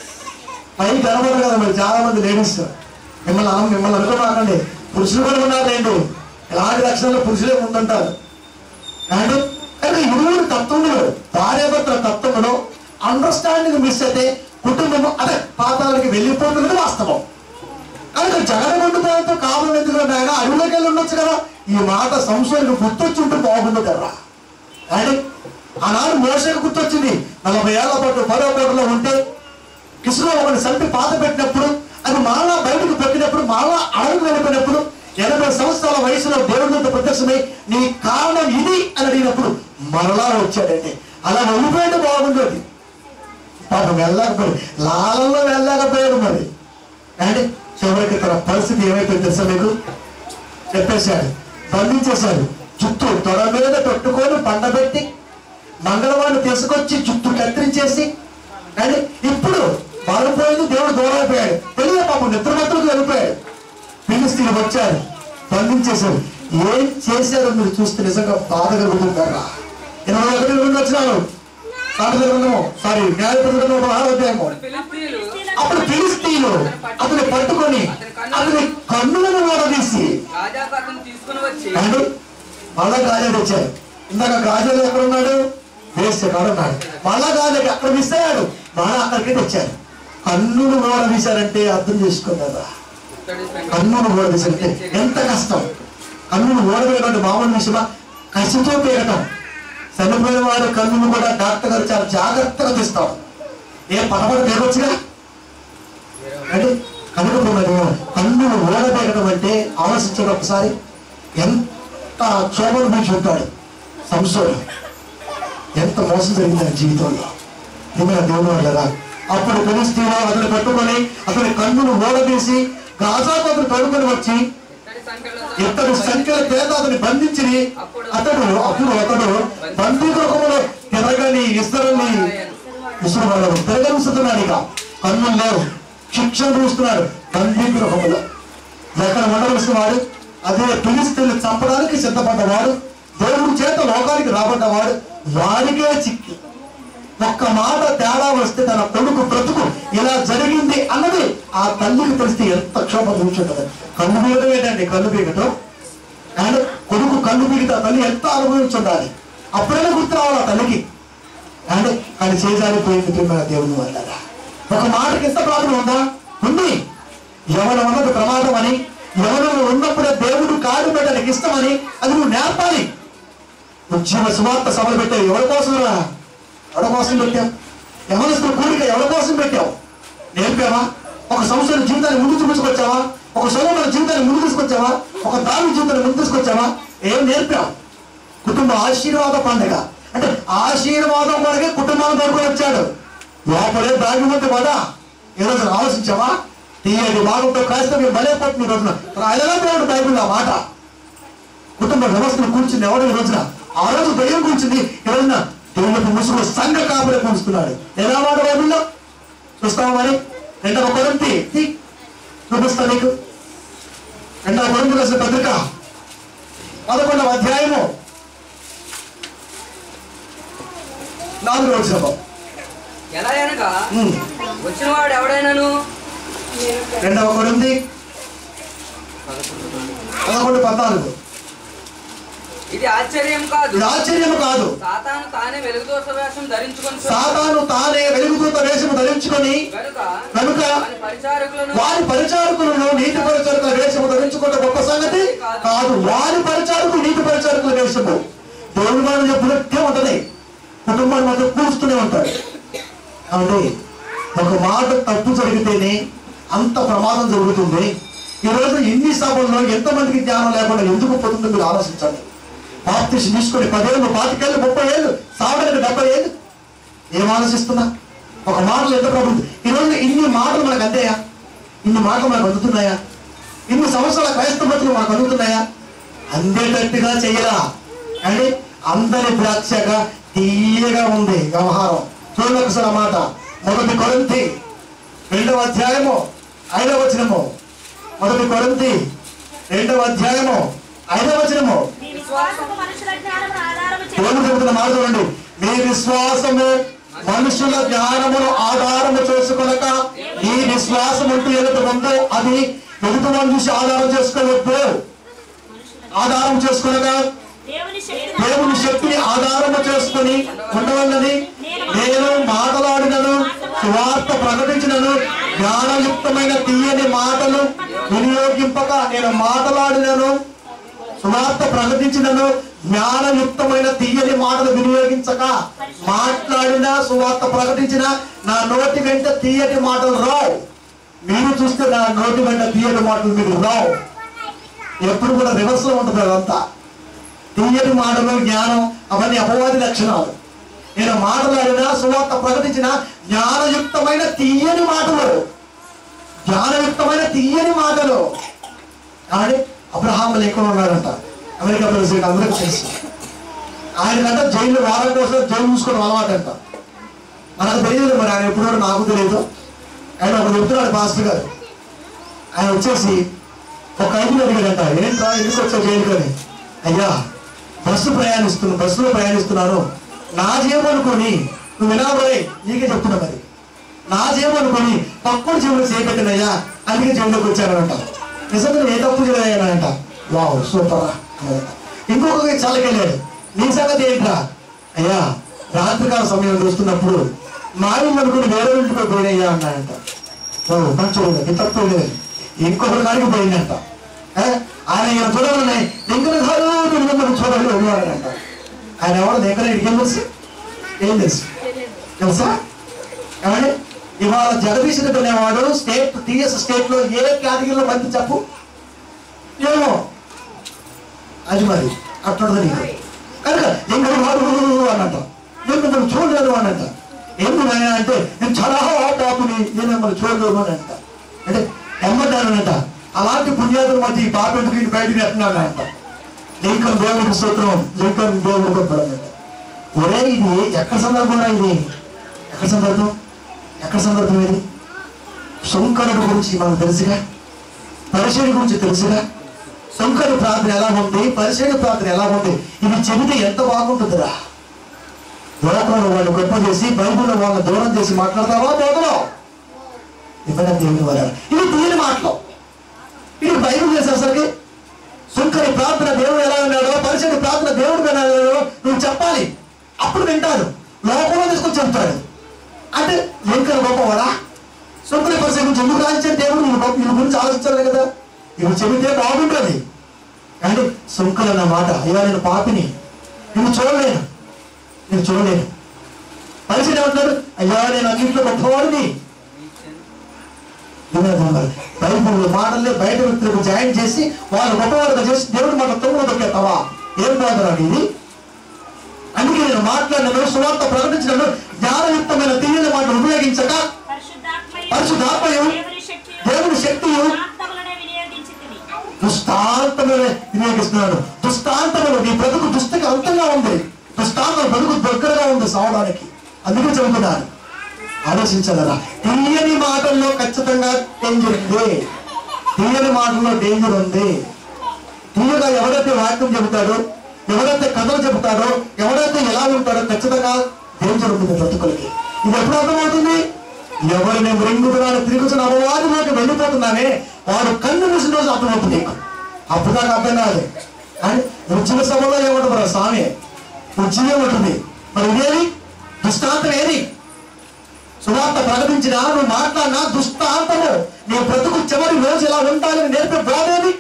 పై కనబడరు కదా మరి చాలా మంది లేడీస్ మిమ్మల్ని అనం మిమ్మల్ని అనుకోమాకండి పురుషులు కూడా ఉన్నారండి ఎలాంటి లక్షణాలు పురుషులే ముందుంటారు అండ్ కానీ ఇరువురు తత్వములు భార్యాభర్తల తత్వములో అండర్స్టాండింగ్ మిస్ అయితే కుటుంబం అదే పాతాలకి వెళ్ళిపోతున్నది వాస్తవం కనుక జగడగొండుతో కావాలి ఎందుకు ఆయన అడవిలోకి వెళ్ళి ఉండొచ్చు కదా ఈ మాట సంశయానికి గుర్తొచ్చి ఉంటే బాగుండు కదా అండ్ ఆనాడు మోసకు గుర్తొచ్చింది నలభై ఏళ్ల పాటు పదో కోటలో ఉంటే ఇసులో ఒకటి సంపి పాత పెట్టినప్పుడు అది మరలా బయటకు పెట్టినప్పుడు మరలా అడవికి వెళ్ళిపోయినప్పుడు ఎనభై సంవత్సరాల వయసులో దేవుడితో ప్రత్యక్షమై నీ కారణం ఇది అని అడిగినప్పుడు మరలా వచ్చాడండి అలా వెళ్ళిపోయింటే బాగుండేది పాపం వెళ్ళకపోయాడు లాలంలో వెళ్ళకపోయాడు మరి అంటే చివరికి తన పరిస్థితి ఏమైపోయింది తెలుసా మీకు చెప్పేశాడు బంధించేశాడు జుట్టు తొడ మీద పెట్టుకొని పండబెట్టి మంగళవాడిని తీసుకొచ్చి జుట్టు కత్తిరించేసి కానీ ఇప్పుడు మారిపోయింది దేవుడు దూరం అయిపోయాడు తెలియదు పాపం నిద్రమత్తులకు వెళ్ళిపోయాడు ఫిలిస్తీన్లు వచ్చారు బంధించేశారు ఏం చేశారో మీరు చూస్తే నిజంగా బాధ కలుగుతుంటారా ఇరవై ఒకటి నుండి వచ్చినారు సాటి గ్రంథము సారీ న్యాయపతి గ్రంథము పదహారో అధ్యాయము ఫిలిస్తీయులు అప్పుడు ఫిలిస్తీన్లు అతన్ని పట్టుకొని అతని కన్నులను ఓడదీసి రాజాకు అతను తీసుకుని వచ్చి అండి మళ్ళా గాజాలు వచ్చారు ఇందాక గాజాలు ఎక్కడ ఉన్నాడు వేస్తే ఉన్నాడు మళ్ళా గాజాకి అక్కడ మిస్ అయ్యాడు మళ్ళా అక్కడికి వచ్చారు కన్నును ఓడదీశారంటే అర్థం చేసుకున్నారా ఇత్తడి సంగతి. కన్నును ఓడదీశారంటే ఎంత కష్టం కన్నును ఓడవేయడం మామూలు విషయమా కసితో పేరటం చనిపోయిన వారి కన్నును కూడా డాక్టర్ గారు చాలా జాగ్రత్తగా తీస్తాం ఏ పడబడ పేరొచ్చుగా అంటే కనుకపోయినది కన్నును ఓడబెట్టడం అంటే ఆలోచించడం ఒకసారి ఎంత క్షోభను మించి ఉంటాడు సంశోధన ఎంత మోసం జరిగింది ఆయన జీవితంలో ఏమైనా దేవుడు వాళ్ళరా అప్పుడు కొలిస్తీలో అతను పట్టుకొని అతని కన్నును ఓడదీసి గాజాకు అతను పడుకొని వచ్చి ఇత్తడి సంఖ్యలతో ఇతడు సంఖ్యల పేద అతని బంధించి అతడు అప్పుడు అతడు బందీ గృహములో తిరగని ఇస్తరని విసురువాడు తిరగనిస్తున్నాడు ఇక కన్నులు లేవు శిక్షణ చూస్తున్నాడు బందీ గృహములో ఎక్కడ ఉండవలసిన వాడు అదే ఫిలిస్తీన్లు చంపడానికి సిద్ధపడ్డవాడు దేవుడి చేత లోకానికి రాబడ్డవాడు వాడికే చిక్కి ఒక్క మాట తేడా వస్తే తన కొడుకు బ్రతుకు ఇలా జరిగింది అన్నది ఆ తల్లికి తెలిస్తే ఎంత క్షోభ కూర్చుంటుంది కళ్ళు పీకటం ఏంటండి కళ్ళు పీకటం అండ్ కొడుకు కళ్ళు పీకితే ఆ తల్లి ఎంత అనుభవించుండాలి అప్పుడైనా గుర్తు రావాలి ఆ తల్లికి అండ్ అది చేజారిపోయింది ప్రేమ దేవుని వల్ల ఒక మాటకి ఎంత ప్రాబ్లం ఉందా ఉంది ఎవరు ఉన్నది ప్రమాదం అని ఎవరు ఉన్నప్పుడే దేవుడు కాడు పెట్టడానికి ఇష్టమని అది నువ్వు నేర్పాలి ఉద్యమ సువార్త సభలు పెట్టావు ఎవరి కోసం రా ఎవరి కోసం పెట్టావు యవనస్తుల కూడిక ఎవరి కోసం పెట్టావు నేర్పావా ఒక సంవత్సరం జీవితాన్ని ముందు తీసుకొచ్చావా ఒక సొలమైన జీవితాన్ని ముందు తీసుకొచ్చావా ఒక దాని జీవితాన్ని ముందు తీసుకొచ్చావా ఏం నేర్పావు కుటుంబ ఆశీర్వాద పండుగ అంటే ఆశీర్వాదం కొరకే కుటుంబాన్ని కొడుకొని వచ్చాడు లోపలే దాగి ఉంటే కదా ఈ రోజు ఆలోచించావా తీయటి భాగంతో క్రైస్తవ్యం బలైపోతుంది ఈ రోజున రాయలగా దేవుడు బైబిల్ ఆ మాట కుటుంబ వ్యవస్థను కూర్చుంది ఎవరు ఈ రోజున ఆ రోజు దయ్యం కూర్చుంది ఈ రోజున దేవుడు ముసుగు సంఘ కాపులే కూర్చున్నాడు ఎలా మాట బైబిల్లో చూస్తావా మరి రెండవ కొరంతి తీ. చూపిస్తా నీకు రెండవ కొరంతి రాసిన పత్రిక పదకొండవ అధ్యాయము నాలుగు వచ్చిన ఎలా అనగా వచ్చిన వాడు ఎవడైనాను రెండవ కొరింది పదకొండు పద్నాలుగు ఇది ఆశ్చర్యం కాదు ఇది ఆశ్చర్యం కాదు సాతాను తానే వెలుగుదోస వేషం ధరించుకొని సాతాను తానే వెలుగుదూత వేషము ధరించుకొని కనుక కనుక వాని పరిచారకులను వారి పరిచారకులను నీతి పరిచారకుల వేషము ధరించుకుంటే గొప్ప సంగతి కాదు వారి పరిచారకులు నీతి పరిచారకుల వేషము దేవుని మనం చెప్పినట్టే ఉంటది కుటుంబాన్ని మధ్య కూర్చుతూనే ఉంటాడు కాబట్టి ఒక మాట తప్పు జరిగితేనే అంత ప్రమాదం జరుగుతుంది ఈ రోజు ఇన్ని సభల్లో ఎంతమందికి జ్ఞానం లేకుండా ఎందుకు పోతుందో మీరు ఆలోచించండి బాప్తిసి తీసుకొని పదేళ్ళు పాతికేళ్ళు ముప్పై ఏళ్ళు సావడానికి డెబ్బై ఏళ్ళు ఏం ఆలోచిస్తున్నా ఒక మాటలు ఎంత ప్రభుత్వం ఈ రోజు ఇన్ని మాటలు మనకు అందేయా ఇన్ని మాటలు మనకు అందుతున్నాయా ఇన్ని సంవత్సరాల క్రైస్తవతులు మనకు అందుతున్నాయా అందేటట్టుగా చెయ్యరా అంటే అందరి ద్రాక్షగా తీయగా ఉంది వ్యవహారం చూడండి ఒకసారి ఆ మాట మొదటి కొరంతి రెండవ అధ్యాయము ఐదవ వచనము మొదటి కొరంతి రెండవ అధ్యాయము ఐదవ వచనము నీ విశ్వాసము మనుషుల జ్ఞానమును ఆధారము చేసి దేవుడు చెబుతున్న మాట చూడండి మీ విశ్వాసము మనుషుల జ్ఞానమును ఆధారము చేసుకొనక ఈ విశ్వాసం అంటూ ఏదైతే ఉందో అది ఎదుటి వాళ్ళు చూసి ఆధారం చేసుకోవద్దు ఆధారం చేసుకొనక దేవుని శక్తి దేవుని శక్తిని ఆధారము చేసుకొని ఉండవల్లని నేను మాట్లాడినను సువార్త ప్రకటించినను జ్ఞానయుక్తమైన తీయని మాటలు వినియోగింపక నేను మాట్లాడినను సువార్త ప్రకటించినను జ్ఞానయుక్తమైన తీయని మాటలు వినియోగించక మాట్లాడిన సువార్త ప్రకటించిన నా నోటి వెంట తీయటి మాటలు రావు మీరు చూస్తే నా నోటి వెంట తీయటి మాటలు మీకు రావు ఎప్పుడు కూడా రివర్స్ లో ఉంటుంది అదంతా తీయటి మాటలు జ్ఞానం అవన్నీ అపవాది లక్షణాలు నేను మాట్లాడిన సువార్త ప్రకటించిన జ్ఞానయుక్తమైన తీయని మాటలు జ్ఞానయుక్తమైన తీయని మాటలు కానీ అబ్రహాం లేకుండా ఉన్నాడంట అమెరికా ప్రెసిడెంట్ అందరికీ తెలుసు ఆయనకంట జైలు వారం కోసం జైలు చూసుకోవడం అలవాటు అంట మనకు తెలియదు మరి ఆయన ఎప్పుడో నాకు తెలియదు ఆయన ఒక చెప్తున్నాడు పాస్టర్ గారు ఆయన వచ్చేసి ఒక ఐదుని అడిగాడంట ఏంట్రా ఎందుకు వచ్చావు జైలుకి అని అయ్యా బస్సు ప్రయాణిస్తున్నాను బస్సులో ప్రయాణిస్తున్నాను నా జేబు అనుకొని నువ్వు వినాబోయ్ నీకే చెప్తున్నా మరి నా జేబు అనుకొని పక్కన చెవులు చేపెట్టినయ్యా అందుకే జైల్లోకి వచ్చానంట నిజంగా నేను ఏ తప్పు చేయలేనంట వావ్ సూపర్ రా అన్నాడంట. ఇంకొక చాలకెళ్ళాడు నీ సంగతి ఏంట్రా అయ్యా రాత్రికాల సమయం చూస్తున్నప్పుడు మాయం అనుకుని వేరే ఇంటికి పోయినయ్యా అన్నాడంట ఓ మంచోడు ఈ తప్పు లేదు ఇంకొకటి కాడికి పోయిందంట ఏ? ఆయన ఈయన చూడాలని ఇంకా కాదు మిమ్మల్ని చూడాలి వెళ్ళాడంట ఆయన ఎవరు దగ్గర ఏం తెలుసు ఏం తెలుసు తెలుసా ఏమండి ఇవాళ జగదీష్ రెడ్డి అనేవాడు స్టేట్ టీఎస్ స్టేట్ లో ఏ కేటగిరీలో మంది చెప్పు ఏమో అది మరి అట్లుంటుంది నీకు కనుక ఇంకా వాడు అన్నట్ట నేను మిమ్మల్ని చూడలేదు అనంట ఎందుకు నాయన అంటే నేను చాలా పాపుని నేను మిమ్మల్ని చూడలేదు అని అంట అంటే ఎమ్మటానంట అలాంటి పుణ్యాతుల మధ్య ఈ పాప ఎందుకు ఈయన బయటికి ఎట్టినాడంట లింకన్ దేవుడికి సూత్రం లింకన్ దేవుడికి పడనంట ఒరే ఇది ఎక్కడ సందర్భంగా ఇది ఎక్కడ సందర్భం ఎక్కడ సందర్భం ఇది శంకరుడు గురించి మనకు తెలుసుగా పరిశీలి గురించి తెలుసుగా శంకరు ప్రార్థన ఎలా ఉంది పరిశీలన ప్రార్థన ఎలా ఉంది ఇవి చెబితే ఎంత బాగుంటుందిరా లోకంలో వాళ్ళు గొప్ప చేసి బైబిల్లో వాళ్ళని దూరం చేసి మాట్లాడతావా బోధలో ఇవ్వడం దేవుని వల్ల ఇవి తీయని మాటలు ఇది బైబిల్ చేసేసరికి శంకరి ప్రార్థన దేవుడు ఎలా ఉన్నాడో పరిశీలన ప్రార్థన దేవుడు ఎలా ఉన్నాడో నువ్వు చెప్పాలి అప్పుడు వింటాడు లోకంలో తీసుకొని చెప్తాడు అంటే శంకర్ గొప్పవాడా శంకరి పరిశీలన గురించి ఎందుకు రాయించాడు దేవుడు నువ్వు గొప్ప- వీళ్ళ గురించి ఆలోచించాలి కదా ఇవి చెబితే బాగుంటుంది కానీ శంకర్ అన్న మాట అయ్యా నేను పాపిని నేను చూడలేను నేను చూడలేను పరిశీలన ఏమంటున్నాడు అయ్యా నేను అన్నింటిలో గొప్పవాడిని బైబుల్ మాటల్ని బయట వ్యక్తులకు జాయిన్ చేసి వాళ్ళు గొప్పవాళ్ళుగా చేసి దేవుడు మాట తొమ్మిది దొక్కేస్తావా ఏం బాధరాడు ఇది అందుకే నేను మాట్లాడినను సువార్త ప్రకటించినను జ్ఞానయుక్తమైన తెలియని మాటలు ఉపయోగించక పరిశుద్ధాత్మయు పరిశుద్ధాత్మయు దేవుని శక్తియు దేవుని శక్తియు ఆత్మలనే వినియోగించితిని. దుష్టాంతములు వినియోగిస్తున్నాడు దుష్టాంతములు నీ బ్రతుకు దుస్థితి అంతంగా ఉంది దుష్టాంతం బ్రతుకు దగ్గరగా ఉంది సావడానికి అందుకే చెబుతున్నాను ఆలోచించగలరా తీయని మాటల్లో ఖచ్చితంగా డేంజర్ ఉంది తీయని మాటల్లో డేంజర్ ఉంది తీయగా ఎవరైతే వాక్యం చెబుతాడో ఎవరైతే కథలు చెబుతాడో ఎవరైతే ఎలా ఉంటాడో ఖచ్చితంగా డేంజర్ ఉంటుంది బ్రతుకులకి ఇది ఎప్పుడు అర్థమవుతుంది ఎవరిని మృంగుతున్నాను తిరుగుతున్న అపవాదిలోకి వెళ్ళిపోతున్నానే వాడు కన్ను మూసిన రోజు అర్థమవుతుంది నీకు అప్పుడు దాకా అర్థం కాదు కానీ ఉద్యమ సభలో ఏమంటుంది మరి స్వామి ఉద్యమం ఉంటుంది మరి ఇదేది దృష్టాంతం ఏది సువార్త ప్రకటించిన నువ్వు మాట్లాడినా దుష్టాంతము నీ బ్రతుకు చివరి రోజు ఎలా ఉండాలని నేర్పే బాధేది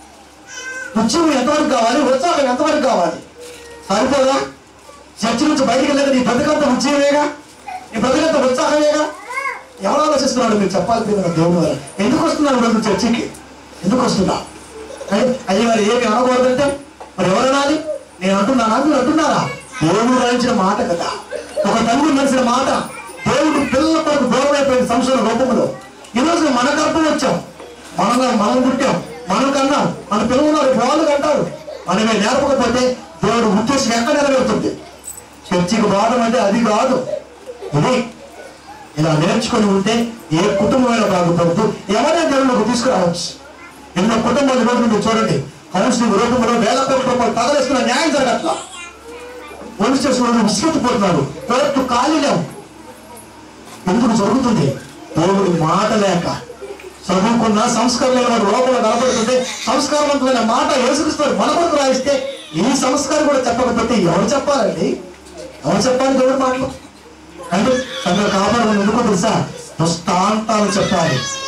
ఉద్యమం ఎంతవరకు కావాలి ఉత్సాహం ఎంతవరకు కావాలి సరిపోదా చర్చి నుంచి బయటికి వెళ్ళక నీ బ్రతకంత ఉద్యమేగా నీ బ్రతకంత ఉత్సాహమేగా ఎవరు ఆలోచిస్తున్నాడు మీరు చెప్పాలి తెలియదు దేవుడు వారు ఎందుకు వస్తున్నాడు రోజు చర్చికి ఎందుకు వస్తున్నా అయ్య- అయ్య గారు ఏమి అనకూడదంటే మరి ఎవరు అనాలి నేను అంటున్నానా మీరు అంటున్నారా దేవుడు రాయించిన మాట కదా ఒక తండ్రి మనిషిన మాట దేవుడు పిల్లల కొరకు దూరం అయిపోయిన సంవత్సరం రూపంలో ఈరోజు మన గర్భం వచ్చాం మనం మనం పుట్టాం మనం కన్నాం మన పిల్లలు రేపు వాళ్ళు కంటారు మనమే నేర్పకపోతే దేవుడు ఉద్దేశం ఎక్కడ నెరవేరుతుంది చర్చికి పోవడం అంటే అది కాదు ఇది ఇలా నేర్చుకొని ఉంటే ఏ కుటుంబమైనా బాగుపడుతూ ఎవరైనా దేవుళ్ళకు తీసుకురావచ్చు ఎన్నో కుటుంబాలు ఈరోజు మీరు చూడండి కౌన్సిలింగ్ రూపంలో వేల కోట్ల రూపాయలు తగలేస్తున్న న్యాయం జరగట్లా పోలీస్ స్టేషన్ వాళ్ళు విసిగెత్తిపోతున్నారు కోర్టు ఖాళీ లేవు ఎందుకు జరుగుతుంది దేవుడి మాట లేక చదువుకున్న సంస్కారం లేని వాడు లోపల కనబడుతుంటే సంస్కారవంతమైన మాట యేసుక్రీస్తు మన కొరకు రాయిస్తే ఈ సంస్కారం కూడా చెప్పకపోతే ఎవరు చెప్పాలండి ఎవరు చెప్పాలి దేవుడి మాటలు అంటే తన కాపాడు ఎందుకో తెలుసా దుష్టాంతాలు చెప్పాలి